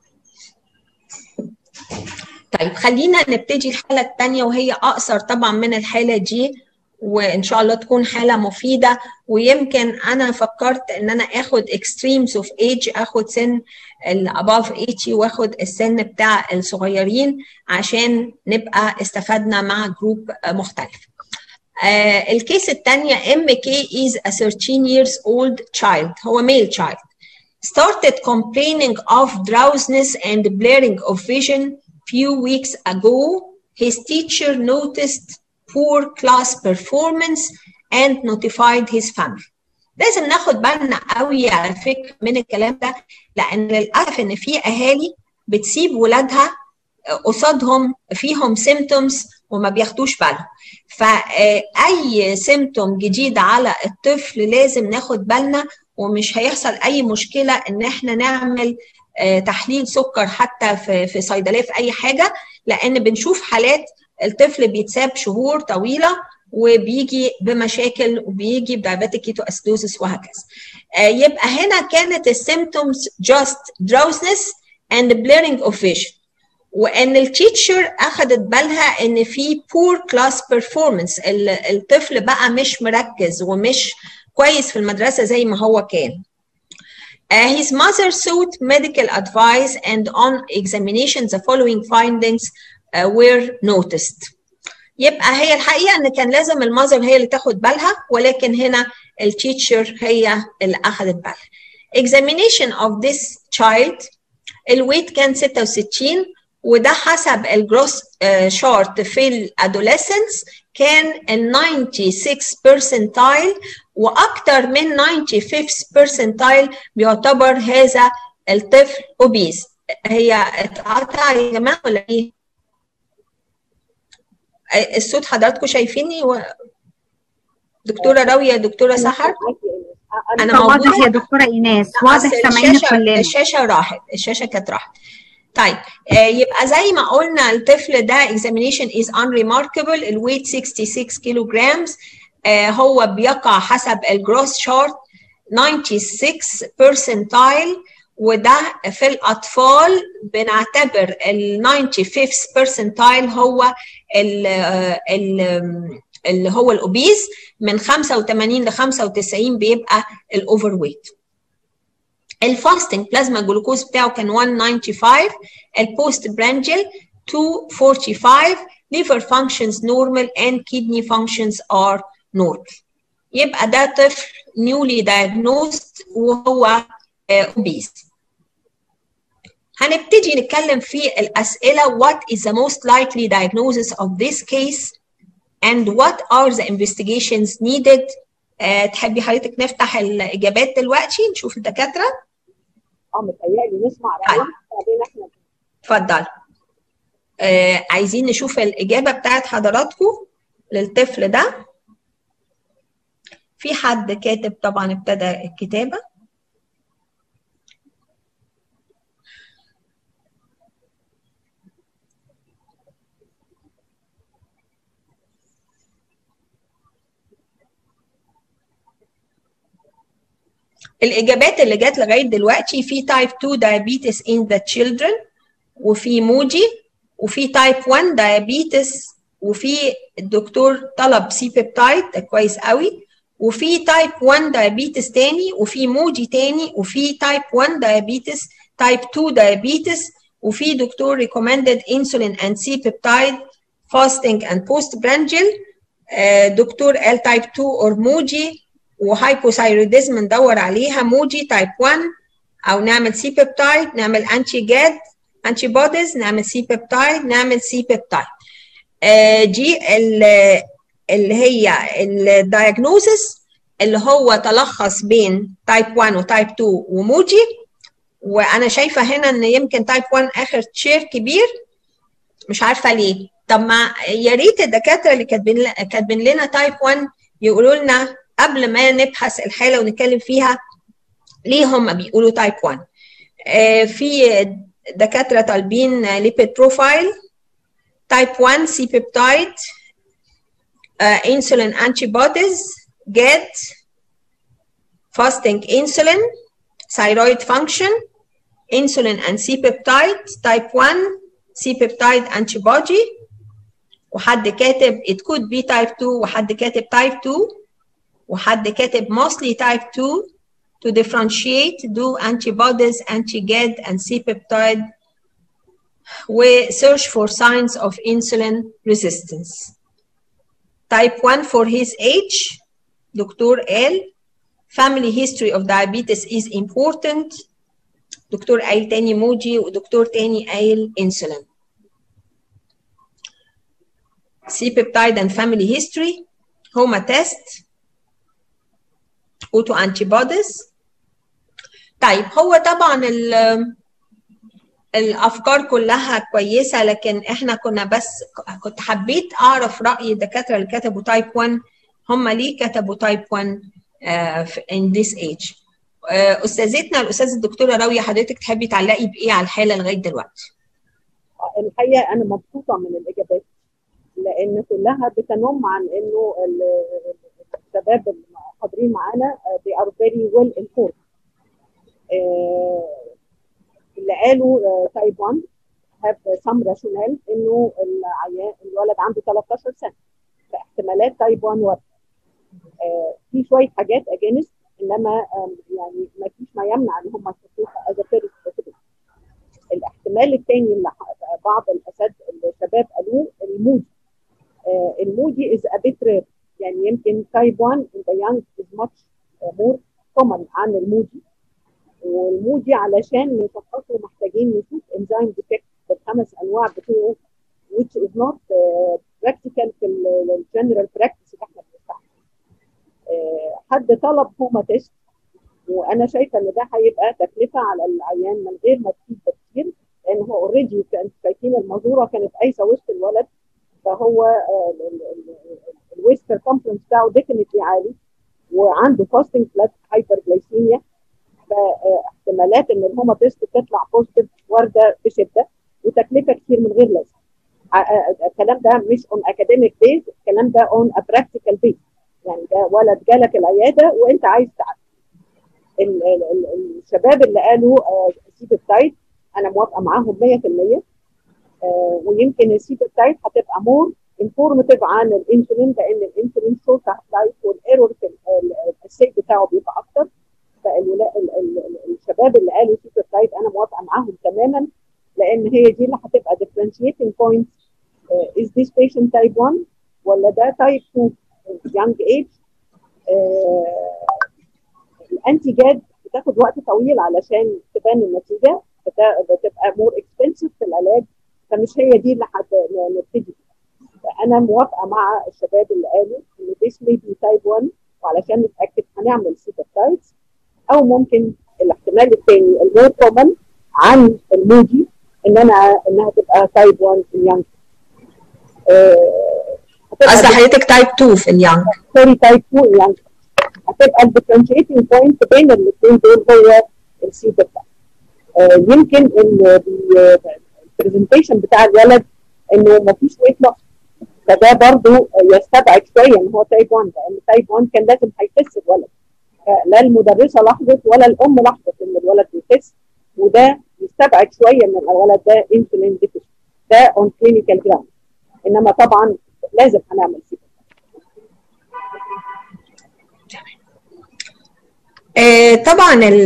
طيب خلينا نبتدي الحاله الثانيه وهي اقصر طبعا من الحاله دي وان شاء الله تكون حاله مفيده ويمكن انا فكرت ان انا اخد اكستريمز اوف ايج اخد سن الاباف 80 واخد السن بتاع الصغيرين عشان نبقى استفدنا مع جروب مختلف. آه الكيس الثانيه ام كي is a 13 years old child هو male child started complaining of drowsiness and blurring of vision few weeks ago his teacher noticed poor class performance and notified his family. لازم ناخد بالنا قوي على فكره من الكلام ده لان للاسف ان في اهالي بتسيب ولادها قصادهم فيهم سيمتومز وما بياخدوش بالهم فاي سيمتوم جديد على الطفل لازم ناخد بالنا ومش هيحصل اي مشكله ان احنا نعمل تحليل سكر حتى في في صيدليه في اي حاجه لان بنشوف حالات الطفل بيتساب شهور طويله وبيجي بمشاكل وبيجي بدايابيتيك كيتو اسيدوزس وهكذا. يبقى هنا كانت السيمتومز جاست drowsiness and blurring of vision. وان التيتشر اخذت بالها ان في poor class performance الطفل بقى مش مركز ومش كويس في المدرسه زي ما هو كان. Uh, his mother sought medical advice and on examination the following findings uh, were noticed. يبقى هي الحقيقه ان كان لازم المذر هي اللي تاخد بالها ولكن هنا التيتشر هي اللي اخذت بالها examination of this child الويت كان 66 وده حسب الجروس شارت في الادوليسنس كان ال 96 percentile واكثر من 95 percentile بيعتبر هذا الطفل اوبيز هي اتقطع يا جماعه ولا ايه؟ الصوت حضراتكم شايفيني و... دكتوره راويه دكتوره سحر انا واضح يا دكتوره ايناس واضح سامعين كلنا الشاشه راحت الشاشه كانت راحت طيب يبقى زي ما قلنا الطفل ده examination is unremarkable الويت 66 كيلو جرامز هو بيقع حسب الجروس شارت 96 percentile وده في الأطفال بنعتبر ال 95 percentile هو ال ال اللي هو الأوبيز من 85 ل 95 بيبقى الأوفر ويت الفاستنج بلازما جلوكوز بتاعه كان 195 البوست برانجل 245 liver functions normal and kidney functions are normal يبقى ده طفل newly diagnosed وهو obese هنبتدي نتكلم في الأسئلة what is the most likely diagnosis of this case and what are the investigations needed أه تحبي حضرتك نفتح الإجابات دلوقتي نشوف الدكاترة اه متهيألي نسمع رأيهم بعدين احنا اتفضل آه عايزين نشوف الإجابة بتاعت حضراتكم للطفل ده في حد كاتب طبعا ابتدى الكتابة الإجابات اللي جت لغاية دلوقتي في تايب 2 diabetes in the children وفي موجي وفي تايب 1 diabetes وفي الدكتور طلب سي بيبتايد ده كويس قوي وفي تايب 1 diabetes تاني وفي موجي تاني وفي تايب 1 diabetes تايب 2 diabetes وفي دكتور recommended insulin and C peptide fasting and postprandial دكتور قال تايب 2 or موجي وهايبوثايروديزم ندور عليها موجي تايب 1 او نعمل سي بيبتايد نعمل انتي جاد انتي بوديز نعمل سي بيبتايد نعمل سي بيبتايد دي اللي هي الدايجنوزس اللي هو تلخص بين تايب 1 وتايب 2 وموجي وانا شايفه هنا ان يمكن تايب 1 اخر شير كبير مش عارفه ليه طب ما يا ريت الدكاتره اللي كاتبين كاتبين لنا تايب 1 يقولوا لنا قبل ما نبحث الحاله ونتكلم فيها ليه هم بيقولوا تايب 1 آه في دكاتره طالبين ليبيد بروفايل تايب 1 سي بيبتايد انسولين انتي بوديز جاد fasting insulin thyroid function insulin and C-peptide type 1 C-peptide antibody وحد كاتب it could be type 2 وحد كاتب type 2 وحد كاتب mostly type 2 to differentiate do antibodies anti-GAD and C-peptide we search for signs of insulin resistance type 1 for his age دكتور قال family history of diabetes is important دكتور قايل تاني موجي ودكتور تاني قايل insulin C-peptide and family history هما test auto antibodies طيب هو طبعا الافكار كلها كويسه لكن احنا كنا بس كنت حبيت اعرف راي الدكاتره اللي كتبوا تايب 1 هم ليه كتبوا تايب 1 in this age استاذتنا الاستاذه الدكتوره راويه حضرتك تحبي تعلقي بايه على الحاله لغايه دلوقتي الحقيقه انا مبسوطه من الاجابات لان كلها بتنم عن انه الشباب اللي حاضرين معانا they are very well informed اللي قالوا تايب 1 have some rationale انه العيان الولد عنده 13 سنه فاحتمالات تايب 1 ورد في شويه حاجات اجانست انما يعني ما فيش ما يمنع ان هم يحطوها از فيرست الاحتمال الثاني اللي بعض الاساتذه الشباب قالوه الموجي المودي is a bit rare يعني يمكن تايب 1 in the young is much more common عن المودي والمودي علشان نشخصه محتاجين نشوف انزيم ديتكت بالخمس انواع بتوعه which is not uh, practical في الجنرال براكتس اللي احنا بنستعمله. uh, حد طلب هوما تيست وانا شايفه ان ده هيبقى تكلفه على العيان من غير ما تفيد كتير لان هو اوريدي كانت شايفين المزوره كانت قايسه وسط الولد فهو الويست سيركمفرنس بتاعه ديفنتلي عالي وعنده فاستنج فلات هايبرجلايسيميا فاحتمالات ان الهوما تيست تطلع بوزيتيف وارده بشده وتكلفه كتير من غير لازم. الكلام ده مش اون اكاديميك بيز الكلام ده اون براكتيكال بيز يعني ده ولد جالك العياده وانت عايز تعرف الشباب اللي قالوا سيبيبتايد انا موافقه معاهم 100% آه ويمكن السيبيبتايد هتبقى مور انفورماتيف عن الانسولين لان الانسولين شورت لايف والايرور في السيل بتاعه بيبقى اكتر فالشباب اللي قالوا سيبيبتايد انا موافقه معاهم تماما لان هي دي اللي هتبقى differentiating point uh, is this patient type 1 ولا ده type 2 young age uh, الانتي جاد بتاخد وقت طويل علشان تبان النتيجه بتبقى مور اكسبنسيف في العلاج فمش هي دي اللي هنبتدي فانا موافقه مع الشباب اللي قالوا ان this may be type 1 وعلشان نتاكد هنعمل سيبرتايدز او ممكن الاحتمال الثاني المور كومن عن المودي ان انا انها تبقى تايب 1 في اليانج قصدي حضرتك تايب 2 في اليانج سوري تايب 2 اليانج هتبقى الديفرنشيتنج بوينت بين الاثنين دول هو السي بتاع آه يمكن البرزنتيشن بتاع الولد انه ما فيش ويت لوس فده برضه يستبعد شويه ان هو تايب 1 لان تايب 1 كان لازم هيخس الولد لا المدرسه لاحظت ولا الام لاحظت ان الولد بيخس وده يستبعد شويه من الولد ده انسولين ديفيشن ده اون كلينيكال جراوند انما طبعا لازم هنعمل سيبر آه طبعا ال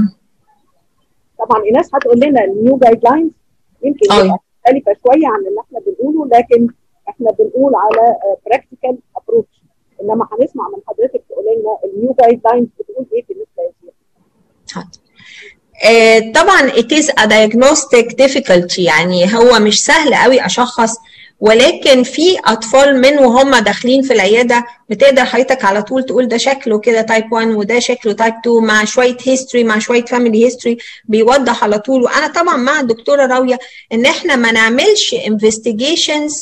طبعا ايناس هتقول لنا النيو جايد لاينز يمكن مختلفه شويه عن اللي احنا بنقوله لكن احنا بنقول على براكتيكال ابروتش انما هنسمع من حضرتك تقول لنا النيو جايد لاينز بتقول ايه بالنسبه للزيادة. آه طبعا it is a diagnostic difficulty يعني هو مش سهل قوي اشخص ولكن في اطفال من وهم داخلين في العياده بتقدر حضرتك على طول تقول ده شكله كده تايب 1 وده شكله تايب 2 مع شويه هيستوري مع شويه فاميلي هيستوري بيوضح على طول وانا طبعا مع الدكتوره راويه ان احنا ما نعملش انفستيجيشنز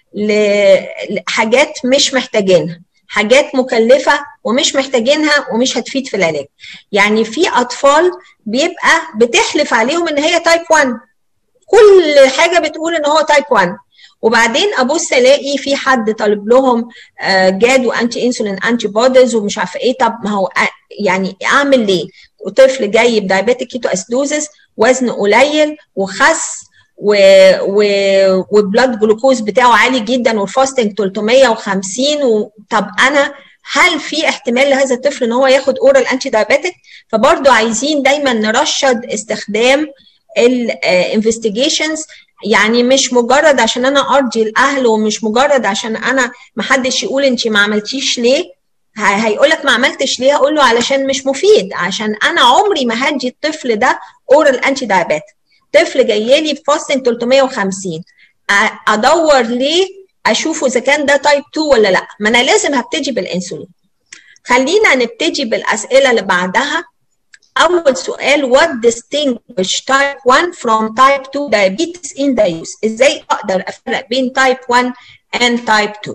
لحاجات مش محتاجينها حاجات مكلفة ومش محتاجينها ومش هتفيد في العلاج يعني في أطفال بيبقى بتحلف عليهم إن هي تايب 1 كل حاجة بتقول إن هو تايب 1 وبعدين ابص الاقي في حد طالب لهم جاد وانتي انسولين انتي بوديز ومش عارفه ايه طب ما هو يعني اعمل ليه؟ وطفل جاي بدايبيتيك كيتو اسيدوزس وزن قليل وخس و... و... وبلاد جلوكوز بتاعه عالي جدا والفاستنج 350 و... طب انا هل في احتمال لهذا الطفل ان هو ياخد اورال انتي دايبيتيك فبرضه عايزين دايما نرشد استخدام الانفستيجيشنز يعني مش مجرد عشان انا ارضي الاهل ومش مجرد عشان انا ما حدش يقول انت ما عملتيش ليه هيقول لك ما عملتش ليه هقول له علشان مش مفيد عشان انا عمري ما هدي الطفل ده اورال انتي دايبيتيك طفل جاي لي بفاستنج 350 ادور ليه اشوفه اذا كان ده تايب 2 ولا لا ما انا لازم هبتدي بالانسولين خلينا نبتدي بالاسئله اللي بعدها أول سؤال what distinguish type 1 from type 2 diabetes in the use إزاي أقدر أفرق بين type 1 and type 2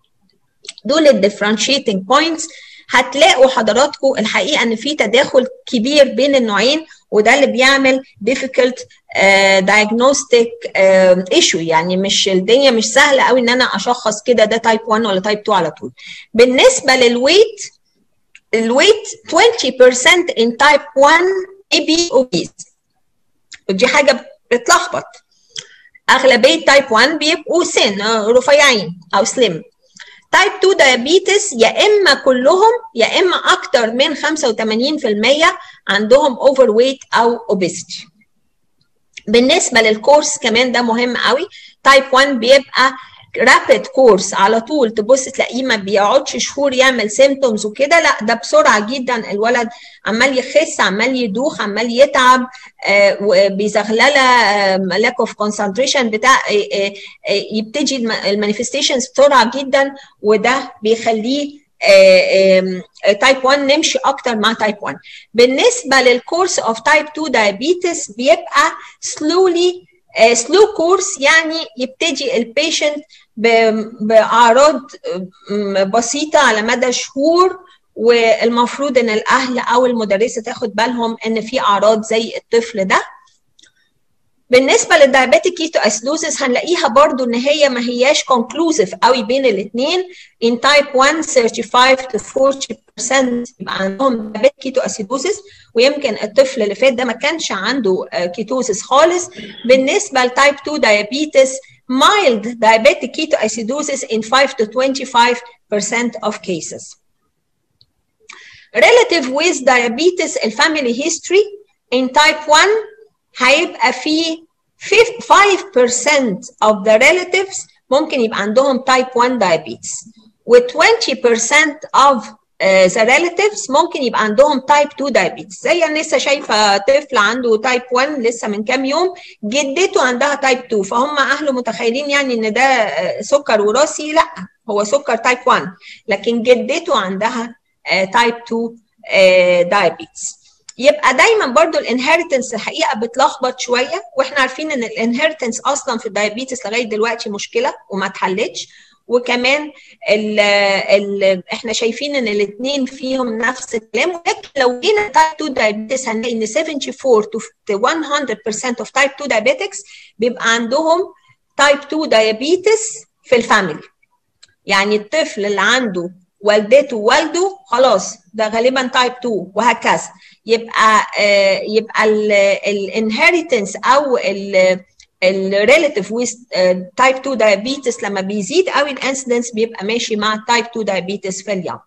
دول ال differentiating points هتلاقوا حضراتكم الحقيقة إن في تداخل كبير بين النوعين وده اللي بيعمل difficult uh, diagnostic uh, issue يعني مش الدنيا مش سهلة قوي إن أنا أشخص كده ده type 1 ولا type 2 على طول بالنسبة للويت الويت 20% in type 1 may be obese ودي حاجة بتلخبط أغلبية type 1 بيبقوا سن رفيعين أو سليم تايب 2 دايابيتس يا اما كلهم يا اما اكتر من 85% عندهم اوفر ويت او اوبيستي بالنسبه للكورس كمان ده مهم قوي تايب 1 بيبقى رابid كورس على طول تبص تلاقيه ما بيقعدش شهور يعمل سيمتومز وكده لا ده بسرعه جدا الولد عمال يخس عمال يدوخ عمال يتعب بيزغلله لاك اوف كونسنتريشن بتاع يبتدي المانيفستيشنز بسرعه جدا وده بيخليه تايب 1 نمشي اكتر مع تايب 1 بالنسبه للكورس اوف تايب 2 دايابيتس بيبقى سلولي سلو كورس يعني يبتدي البيشنت باعراض بسيطه على مدى شهور والمفروض ان الاهل او المدرسه تاخد بالهم ان في اعراض زي الطفل ده بالنسبه للدايابيتيك كيتو اسيدوزس هنلاقيها برضو ان هي ما هياش كونكلوزيف قوي بين الاثنين in type 1 35 to 40% يبقى عندهم دايابيتيك كيتو اسيدوزس ويمكن الطفل اللي فات ده ما كانش عنده كيتوزس خالص بالنسبه لتايب 2 diabetes mild diabetic ketoacidosis in 5 to 25% of cases. Relative with diabetes الفاميلي history in type 1 هيبقى في 5% of the relatives ممكن يبقى عندهم type 1 diabetes و 20% of uh, the relatives ممكن يبقى عندهم type 2 diabetes زي انا لسه شايفه طفل عنده type 1 لسه من كام يوم جدته عندها type 2 فهم اهله متخيلين يعني ان ده سكر وراثي لا هو سكر type 1 لكن جدته عندها uh, type 2 uh, diabetes يبقى دايما برضو الانهيرتنس الحقيقه بتلخبط شويه واحنا عارفين ان الانهيرتنس اصلا في الدايابيتس لغايه دلوقتي مشكله وما اتحلتش وكمان ال ال احنا شايفين ان الاثنين فيهم نفس الكلام ولكن لو جينا تايب 2 دايابيتس هنلاقي ان 74 to 100% of type 2 diabetics بيبقى عندهم تايب 2 دايابيتس في الفاميلي يعني الطفل اللي عنده والدته ووالده خلاص ده غالبا تايب 2 وهكذا يبقى آه يبقى الانهيرتنس او الريلاتيف ويز تايب 2 دايابيتس لما بيزيد قوي الانسيدنس بيبقى ماشي مع تايب 2 دايابيتس في اليوم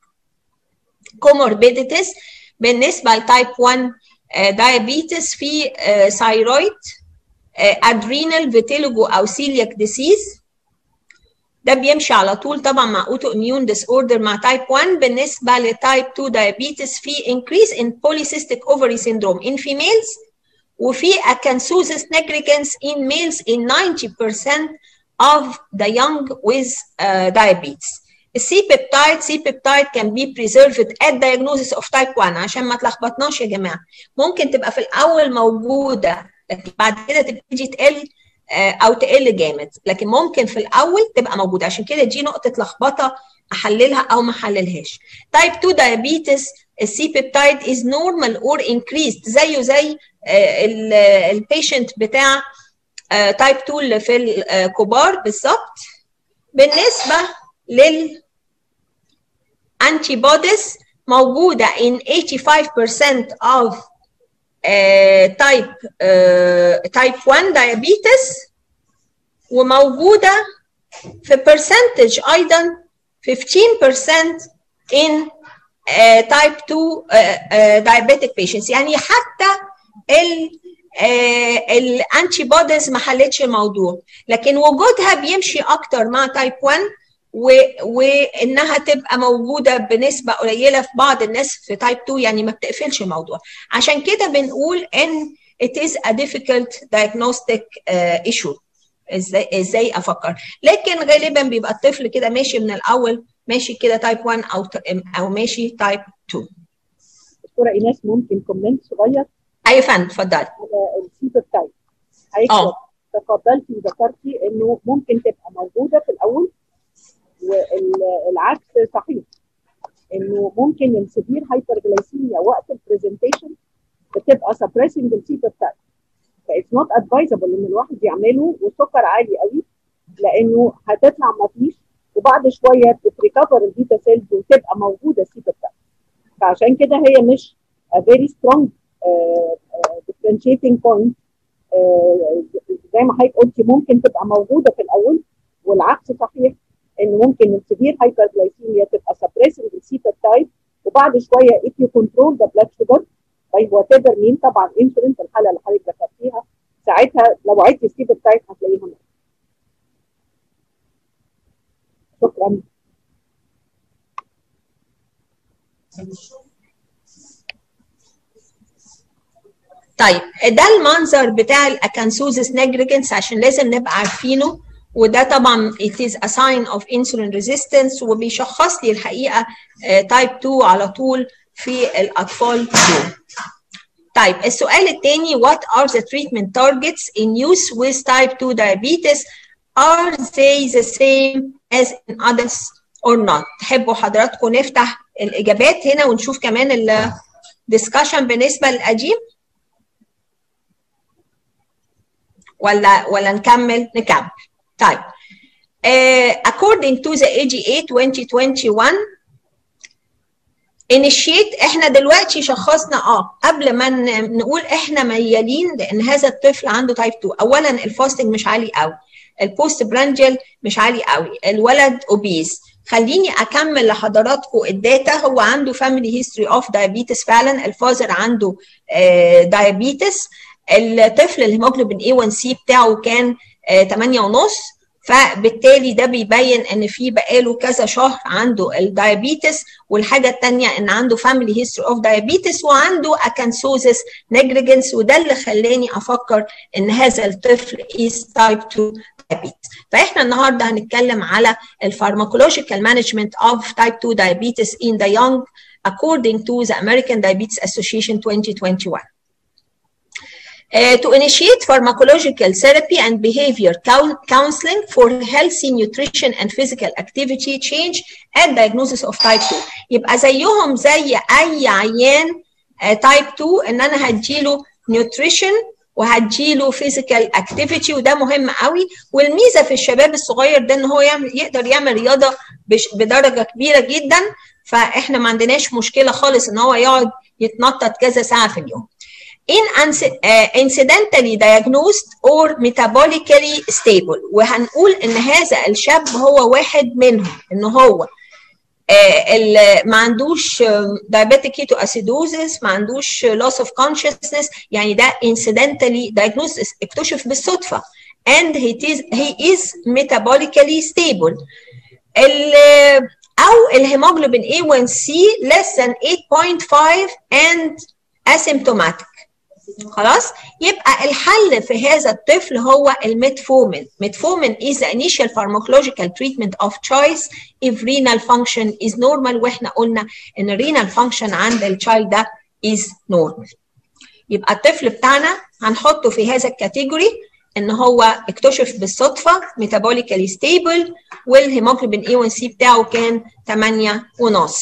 كوموربيديتس بالنسبه لتايب 1 دايابيتس في ثايرويد ادرينال فيتيلوجو او سيلياك ديسيز ده بيمشي على طول طبعا مع اوتو اميون ديس اوردر مع تايب 1 بالنسبه لتايب 2 دايابيتس في increase in polycystic ovary syndrome in females وفي acanthosis nigricans in males in 90% of the young with uh, diabetes. السي بيبتايد سي بيبتايد can be preserved at diagnosis of type 1 عشان ما تلخبطناش يا جماعه ممكن تبقى في الاول موجوده لكن بعد كده تبتدي تقل او تقل جامد لكن ممكن في الاول تبقى موجوده عشان كده دي نقطه لخبطه احللها او ما احللهاش تايب 2 diabetes السي بيبتايد is normal or increased زيه زي البيشنت بتاع تايب 2 اللي في الكبار بالظبط بالنسبه لل antibodies موجوده in 85% of تايب تايب 1 diabetes وموجوده في percentage ايضا 15% in تايب 2 diabetic patients يعني حتى ال الانتي بوديز ما حلتش الموضوع لكن وجودها بيمشي اكتر مع تايب 1 و... وانها تبقى موجوده بنسبه قليله في بعض الناس في تايب 2 يعني ما بتقفلش الموضوع عشان كده بنقول ان it is a difficult diagnostic uh, issue ازاي ازاي افكر لكن غالبا بيبقى الطفل كده ماشي من الاول ماشي كده تايب 1 او او ماشي تايب 2 دكتوره ايناس ممكن كومنت صغير ايوه فندم اتفضلي على السيبر تايب حضرتك تفضلتي وذكرتي انه ممكن تبقى موجوده في الاول والعكس صحيح انه ممكن السيفير هايبرجلايسيميا وقت البرزنتيشن بتبقى سبريسنج السيبر تايب فايتس نوت ادفايزبل ان الواحد يعمله والسكر عالي قوي لانه هتطلع ما فيش وبعد شويه بتريكفر البيتا سيلز وتبقى موجوده السيبر تايب فعشان كده هي مش a very strong uh, uh, differentiating point uh, زي ما حضرتك قلتي ممكن تبقى موجوده في الاول والعكس صحيح ان ممكن السيفير هايبرجلايسيميا تبقى سبريسنج السيتا تايب وبعد شويه if you control the blood sugar طيب وات ايفر مين طبعا انسولين في الحاله اللي حضرتك ذكرتيها ساعتها لو عدتي السيتا تايب هتلاقيها موجوده شكرا طيب ده المنظر بتاع الاكانسوزس نيجريجنس عشان لازم نبقى عارفينه وده طبعا it is a sign of insulin resistance وبيشخص لي الحقيقه تايب 2 على طول في الاطفال دول. طيب السؤال الثاني what are the treatment targets in use with type 2 diabetes are they the same as in adults or not تحبوا حضراتكم نفتح الاجابات هنا ونشوف كمان الدسكشن بالنسبه للقديم ولا ولا نكمل نكمل طيب uh, according to the AGA 2021 initiate احنا دلوقتي شخصنا اه قبل ما نقول احنا ميالين لان هذا الطفل عنده تايب 2 اولا الفاستنج مش عالي قوي البوست برانجل مش عالي قوي الولد اوبيز خليني اكمل لحضراتكم الداتا هو عنده فاميلي هيستوري اوف دايابيتس فعلا الفازر عنده دايابيتس الطفل الهيموجلوبين A1C بتاعه كان 8 ونص فبالتالي ده بيبين ان في بقاله كذا شهر عنده الدايابيتس والحاجه الثانيه ان عنده فاميلي هيستوري اوف دايابيتس وعنده اكانسوزس نيجريجنس وده اللي خلاني افكر ان هذا الطفل is تايب 2 diabetes فاحنا النهارده هنتكلم على الفارماكولوجيكال مانجمنت اوف تايب 2 diabetes in the young according to the American Diabetes Association 2021 Uh, to initiate pharmacological therapy and behavior counseling for healthy nutrition and physical activity change and diagnosis of type 2 يبقى زيهم زي اي عيان تايب uh, 2 ان انا هديله نيوتريشن وهديله فيزيكال اكتيفيتي وده مهم قوي والميزه في الشباب الصغير ده ان هو يعمل يقدر يعمل رياضه بدرجه كبيره جدا فاحنا ما عندناش مشكله خالص ان هو يقعد يتنطط كذا ساعه في اليوم in uh, incidentally diagnosed or metabolically stable وهنقول ان هذا الشاب هو واحد منهم ان هو uh, ما عندوش diabetic ketoacidosis ما عندوش loss of consciousness يعني ده incidentally diagnosed اكتشف بالصدفة and he is, he is metabolically stable ال او الهيموجلوبين A1C less than 8.5 and asymptomatic خلاص يبقى الحل في هذا الطفل هو الميتفورمين ميتفورمين is the initial pharmacological treatment of choice if renal function is normal واحنا قلنا ان renal function عند الشايلد ده is normal يبقى الطفل بتاعنا هنحطه في هذا الكاتيجوري ان هو اكتشف بالصدفه ميتابوليكالي ستيبل والهيموجلوبين A1C بتاعه كان 8 ونص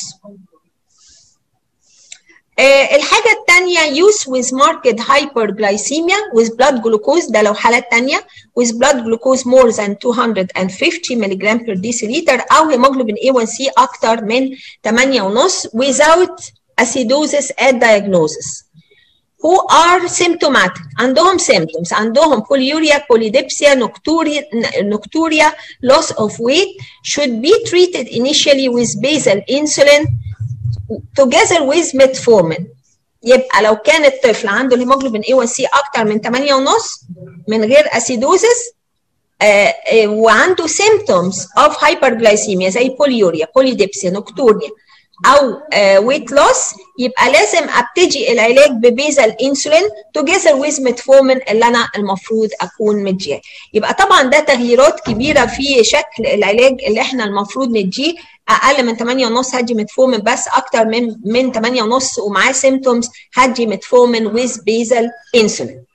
آه الحاجة الثانية use with marked hyperglycemia with blood glucose ده لو حالات ثانية with blood glucose more than 250 ملغ per deciliter أو hemoglobin A1C أكتر من 8.5 without acidosis at diagnosis who are symptomatic عندهم symptoms عندهم polyuria, polydipsia, nocturia, nocturia, loss of weight should be treated initially with basal insulin together with metformin يبقى لو كان الطفل عنده الهيموجلوبين A1C اكتر من 8.5 من غير اسيدوزس آه آه وعنده symptoms of hyperglycemia زي بوليوريا بوليديبسيا نوكتوريا او ويت uh, لوس يبقى لازم ابتدي العلاج ببيزل انسولين توجذر ويز ميتفورمين اللي انا المفروض اكون مديه يبقى طبعا ده تغييرات كبيره في شكل العلاج اللي احنا المفروض نديه اقل من 8 ونص هدي ميتفورمين بس اكتر من من 8 ونص ومعاه سيمتومز هدي ميتفورمين ويز بيزل انسولين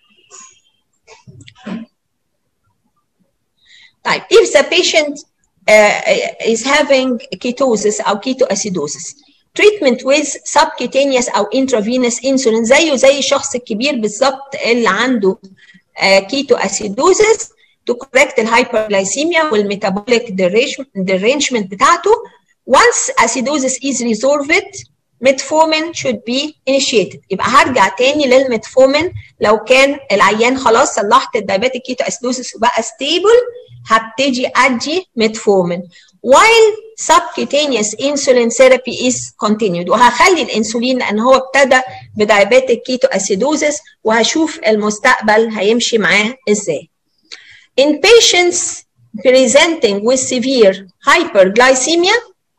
طيب if the patient uh, is having ketosis او ketoacidosis treatment with subcutaneous او intravenous insulin زيه زي الشخص الكبير بالظبط اللي عنده uh, ketoacidosis to correct الهايبرغلايسيميا والميتابوليك derangement بتاعته once acidosis is resolved metformin should be initiated يبقى هرجع تاني للميتفورمين لو كان العيان خلاص صلحت الدايباتيك كيتو اسيدوسيس وبقى ستيبل هبتدي ادي ميتفورمين while subcutaneous insulin therapy is continued وهخلي الانسولين لان هو ابتدى بدايباتيك كيتو اسيدوزس وهشوف المستقبل هيمشي معاه ازاي. In patients presenting with severe hyperglycemia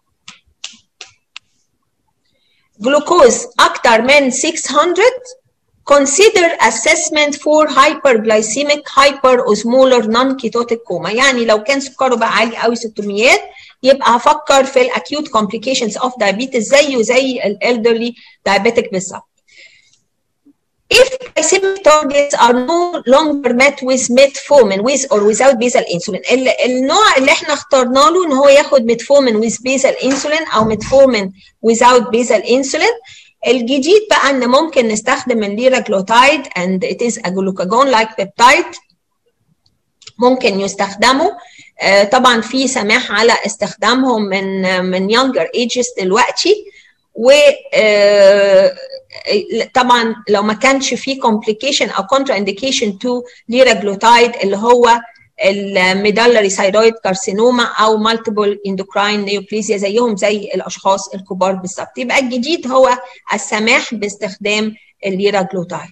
جلوكوز أكتر من 600 consider assessment for hyperglycemic hyperosmolar non-ketotic coma يعني لو كان سكره بقى عالي قوي 600 يبقى هفكر في الاكيوت complications of diabetes زيه زي الالدرلي diabetic بالظبط If glycemic targets are no longer met with metformin with or without basal insulin النوع اللي احنا اخترنا له ان هو ياخد metformin with basal insulin او metformin without basal insulin الجديد بقى ان ممكن نستخدم الليراجلوتايد and it is a glucagon like peptide ممكن يستخدموا آه طبعا في سماح على استخدامهم من من younger ages دلوقتي و آه طبعا لو ما كانش في complication او contraindication to liraglutide اللي هو الميدالري ثايرويد كارسينوما او مالتيبل اندوكراين نيوبليزيا زيهم زي الاشخاص الكبار بالظبط يبقى الجديد هو السماح باستخدام الليراجلوتايد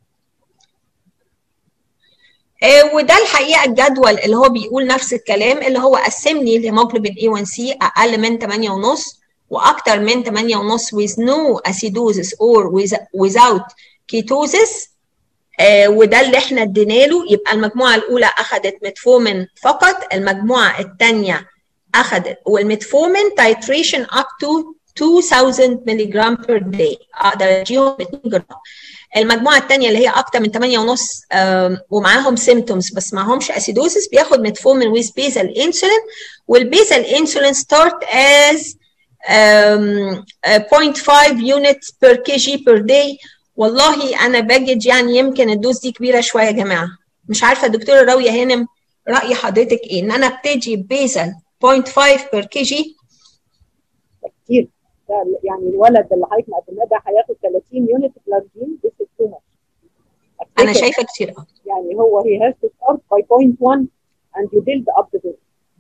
وده الحقيقه الجدول اللي هو بيقول نفس الكلام اللي هو قسم لي الهيموجلوبين اي 1 سي اقل من 8.5 واكثر من 8.5 with no acidosis or without ketosis آه وده اللي احنا ادينا له يبقى المجموعه الاولى اخذت ميتفورمين فقط المجموعه الثانيه اخذت والميتفورمين تايتريشن اب تو 2000 ملي جرام بير داي اقدر اديهم 2 جرام المجموعه الثانيه اللي هي اكتر من 8 ونص ومعاهم سيمتومز بس معاهمش اسيدوسيس بياخد ميتفورمين ويز بيزال انسولين والبيزال انسولين ستارت از 0.5 يونت بير كي جي بير داي والله انا بجد يعني يمكن الدوز دي كبيره شويه يا جماعه مش عارفه دكتوره راويه هانم راي حضرتك ايه ان انا ابتدي بيزل 0.5 بير كي جي كتير يعني الولد اللي حضرتك مقدماه ده هياخد 30 يونت بلازمين بس تو انا شايفه كتير قوي يعني هو هي هاز تو ستارت باي 0.1 اند يو بيلد اب ذا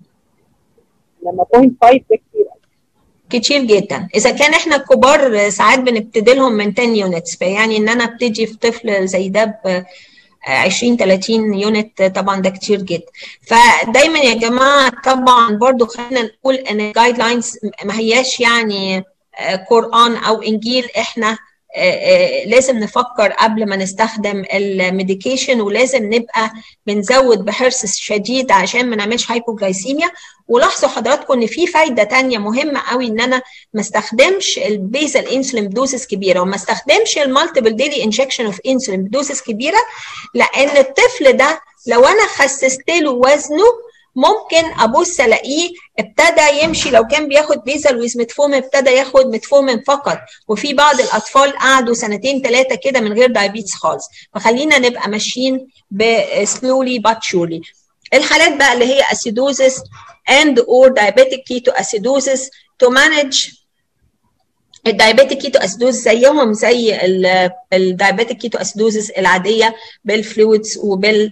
لما 0.5 ده كتير قوي كتير جدا اذا كان احنا الكبار ساعات بنبتدي لهم من 10 يونتس فيعني ان انا ابتدي في طفل زي ده ب 20 30 يونت طبعا ده كتير جدا فدايما يا جماعه طبعا برضو خلينا نقول ان الجايد لاينز ما هياش يعني قران او انجيل احنا لازم نفكر قبل ما نستخدم الميديكيشن ولازم نبقى بنزود بحرص شديد عشان ما نعملش هايبوجلايسيميا ولاحظوا حضراتكم ان في فايده تانية مهمه قوي ان انا ما استخدمش البيزل انسولين بدوسس كبيره وما استخدمش المالتيبل ديلي انجكشن اوف انسولين بدوسس كبيره لان الطفل ده لو انا خسست له وزنه ممكن ابص الاقيه ابتدى يمشي لو كان بياخد بيزل ويز ميتفورمين ابتدى ياخد ميتفورمين فقط وفي بعض الاطفال قعدوا سنتين ثلاثه كده من غير دايابيتس خالص فخلينا نبقى ماشيين بسلولي بات شورلي الحالات بقى اللي هي acidosis and or diabetic ketoacidosis to manage الدايابيتيك كيتو اسيدوز زيهم زي الدايابيتيك كيتو اسيدوزس العاديه بالفلويدز وبال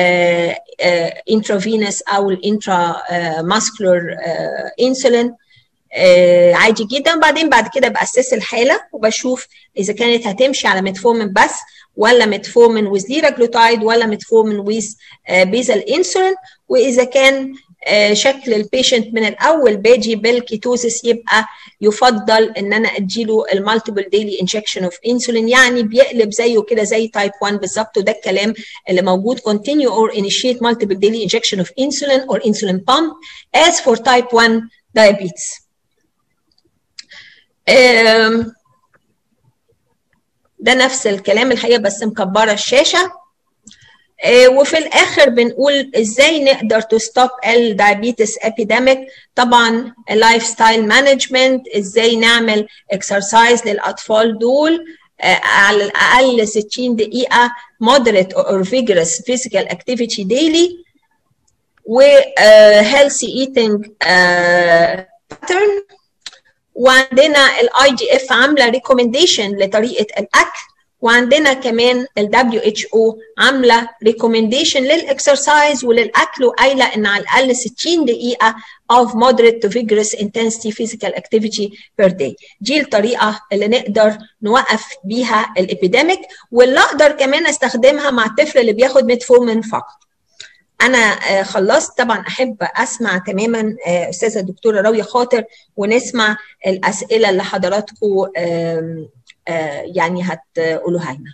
انترافينس او الانترا ماسكولار انسولين عادي جدا بعدين بعد كده باسس الحاله وبشوف اذا كانت هتمشي على ميتفورمين بس ولا ميتفورمين ويز ليراجلوتايد ولا ميتفورمين ويز بيزل انسولين واذا كان شكل البيشنت من الاول باجي بالكيتوزيس يبقى يفضل ان انا اديله المالتيبل ديلي انجكشن اوف انسولين يعني بيقلب زيه كده زي تايب 1 بالظبط وده الكلام اللي موجود continue or initiate multiple daily injection of insulin or insulin pump as for type 1 diabetes. ده نفس الكلام الحقيقه بس مكبره الشاشه وفي الاخر بنقول ازاي نقدر تو ستوب الدايابيتس ابيديميك طبعا اللايف ستايل مانجمنت ازاي نعمل اكسرسايز للاطفال دول على الاقل 60 دقيقه moderate or vigorous physical activity daily و healthy eating pattern وعندنا الاي دي اف عامله ريكومنديشن لطريقه الاكل وعندنا كمان ال WHO عامله ريكومنديشن للاكسرسايز وللاكل وقايله ان على الاقل 60 دقيقه of moderate to vigorous intensity physical activity per day دي الطريقه اللي نقدر نوقف بيها الابيديميك واللي اقدر كمان استخدمها مع الطفل اللي بياخد ميتفورمين فقط انا خلصت طبعا احب اسمع تماما استاذه الدكتوره راويه خاطر ونسمع الاسئله اللي حضراتكم يعني هتقولوها لنا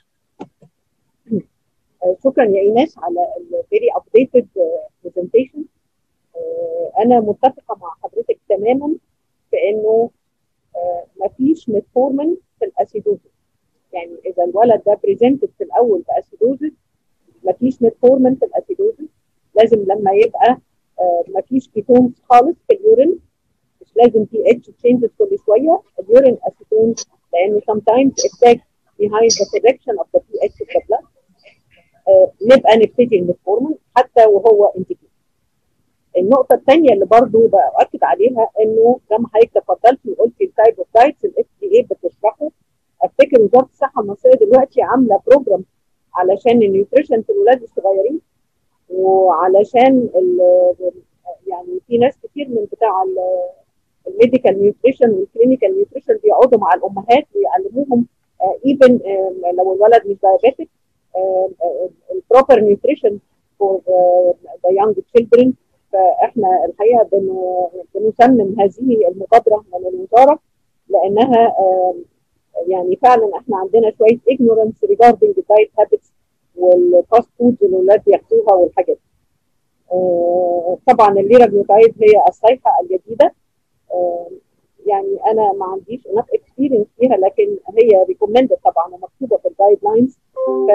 شكرا يا ايناس على الفيري ابديتد برزنتيشن انا متفقه مع حضرتك تماما في انه مفيش ميتفورمن في الاسيدوزس يعني اذا الولد ده بريزنتد في الاول باسيدوزس مفيش ميتفورمن في الاسيدوزس لازم لما يبقى مفيش كيتونز خالص في اليورين مش لازم في اتش تشينجز كل شويه اليورين اسيتون لانه sometimes it takes behind the correction of the pH of the blood آه نبقى نبتدي الميتفورمين حتى وهو انتيكيت النقطة الثانية اللي برضو بأكد عليها إنه زي ما حضرتك تفضلتي وقلتي التايب اوف دايتس الاف دي اي بتشرحه أفتكر وزارة الصحة المصرية دلوقتي عاملة بروجرام علشان النيوتريشن في الولاد الصغيرين وعلشان يعني في ناس كتير من بتاع الميديكال نيوتريشن والكلينيكال نيوتريشن بيقعدوا مع الامهات ويعلموهم ايفن لو الولد مش دايابيتك البروبر نيوتريشن فور ذا يونج تشيلدرن فاحنا الحقيقه بنسمم هذه المبادره من الوزاره لانها يعني فعلا احنا عندنا شويه ignorance regarding the diet habits والفاست فود اللي الاولاد بياخدوها والحاجات دي. آه طبعا الليراجلوتايد هي الصيحه الجديده آه يعني انا ما عنديش enough experience فيها لكن هي ريكومندد طبعا ومكتوبه في الجايد لاينز ف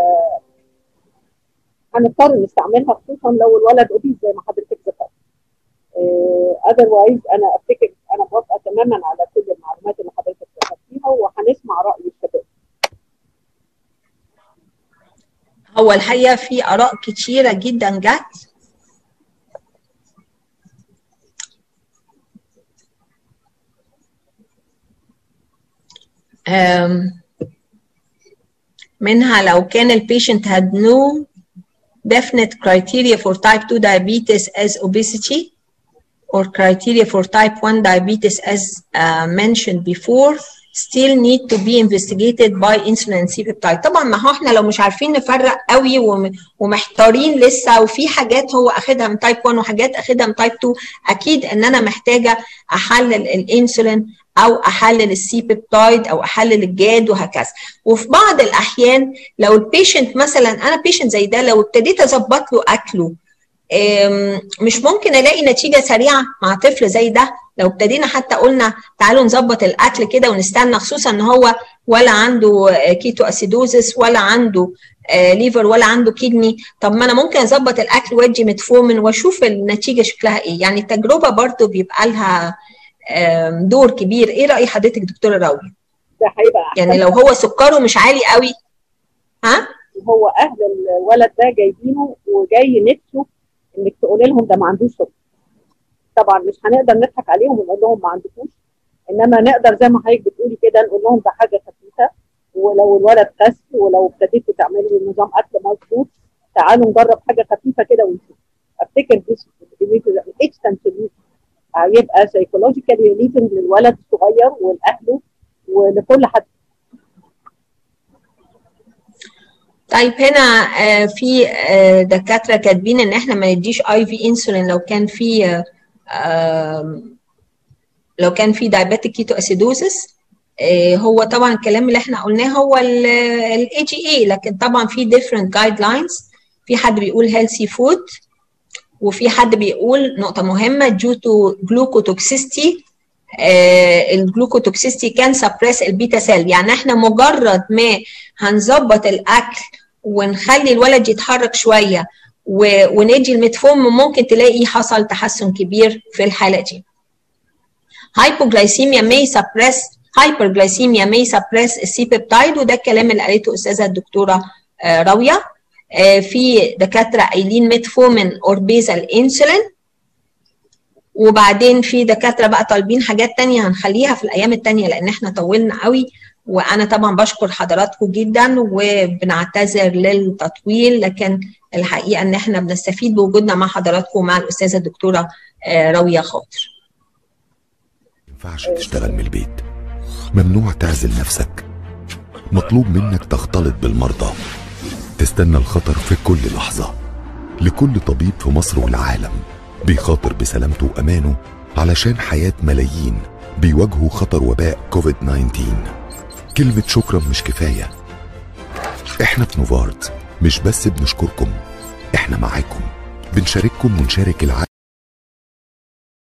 هنضطر نستعملها خصوصا لو الولد اوبيز زي ما حضرتك ذكرت. اذروايز انا افتكر انا موافقه تماما على كل المعلومات اللي حضرتك ذكرتيها وهنسمع راي الشباب. هو الحقيقه في اراء كتيره جدا جت منها لو كان البيشنت had no definite criteria for type 2 diabetes as obesity or criteria for type 1 diabetes as uh, mentioned before still need to be investigated by insulin C-peptide طبعا ما هو احنا لو مش عارفين نفرق قوي ومحتارين لسه وفي حاجات هو اخدها من تايب 1 وحاجات اخدها من تايب 2 اكيد ان انا محتاجه احلل الانسولين او احلل السي بيبتايد او احلل الجاد وهكذا وفي بعض الاحيان لو البيشنت مثلا انا بيشنت زي ده لو ابتديت اظبط له اكله مش ممكن الاقي نتيجه سريعه مع طفل زي ده لو ابتدينا حتى قلنا تعالوا نظبط الاكل كده ونستنى خصوصا ان هو ولا عنده كيتو اسيدوزس ولا عنده ليفر ولا عنده كدني طب ما انا ممكن اظبط الاكل وادي متفورمن واشوف النتيجه شكلها ايه يعني التجربه برضو بيبقى لها دور كبير ايه راي حضرتك دكتوره راوي ده هيبقى يعني لو هو سكره مش عالي قوي ها هو اهل الولد ده جايبينه وجاي نفسه انك تقولي لهم ده ما عندوش سكر طبعا مش هنقدر نضحك عليهم ونقول لهم ما عندكوش انما نقدر زي ما حضرتك بتقولي كده نقول لهم ده حاجه خفيفه ولو الولد خس ولو ابتديتوا تعملوا نظام اكل مظبوط تعالوا نجرب حاجه خفيفه كده ونشوف افتكر دي اكستنت هيبقى سايكولوجيكال ريليفنج للولد الصغير ولاهله ولكل حد طيب هنا في دكاتره كاتبين ان احنا ما نديش اي في انسولين لو كان في لو كان في دايابيتيك كيتو اسيدوزس هو طبعا الكلام اللي احنا قلناه هو الاي جي اي لكن طبعا في different guidelines في حد بيقول healthy food وفي حد بيقول نقطه مهمه due to glucotoxicity الجلوكوتوكسيستي كان سبريس البيتا سيل يعني احنا مجرد ما هنظبط الاكل ونخلي الولد يتحرك شويه وندي الميتفورم ممكن تلاقي حصل تحسن كبير في الحاله دي hypoglycemia may suppress hyperglycemia may suppress السي بيبتايد وده الكلام اللي قالته استاذه الدكتوره راويه في دكاتره قايلين ميتفورمين اور بيزال انسولين وبعدين في دكاتره بقى طالبين حاجات تانية هنخليها في الايام التانية لان احنا طولنا قوي وانا طبعا بشكر حضراتكم جدا وبنعتذر للتطويل لكن الحقيقه ان احنا بنستفيد بوجودنا مع حضراتكم ومع الاستاذه الدكتوره راويه خاطر ما ينفعش تشتغل من البيت ممنوع تعزل نفسك مطلوب منك تختلط بالمرضى تستنى الخطر في كل لحظه لكل طبيب في مصر والعالم بيخاطر بسلامته وأمانه علشان حياة ملايين بيواجهوا خطر وباء كوفيد 19 كلمة شكرا مش كفاية احنا في نوفارت مش بس بنشكركم احنا معاكم بنشارككم ونشارك العالم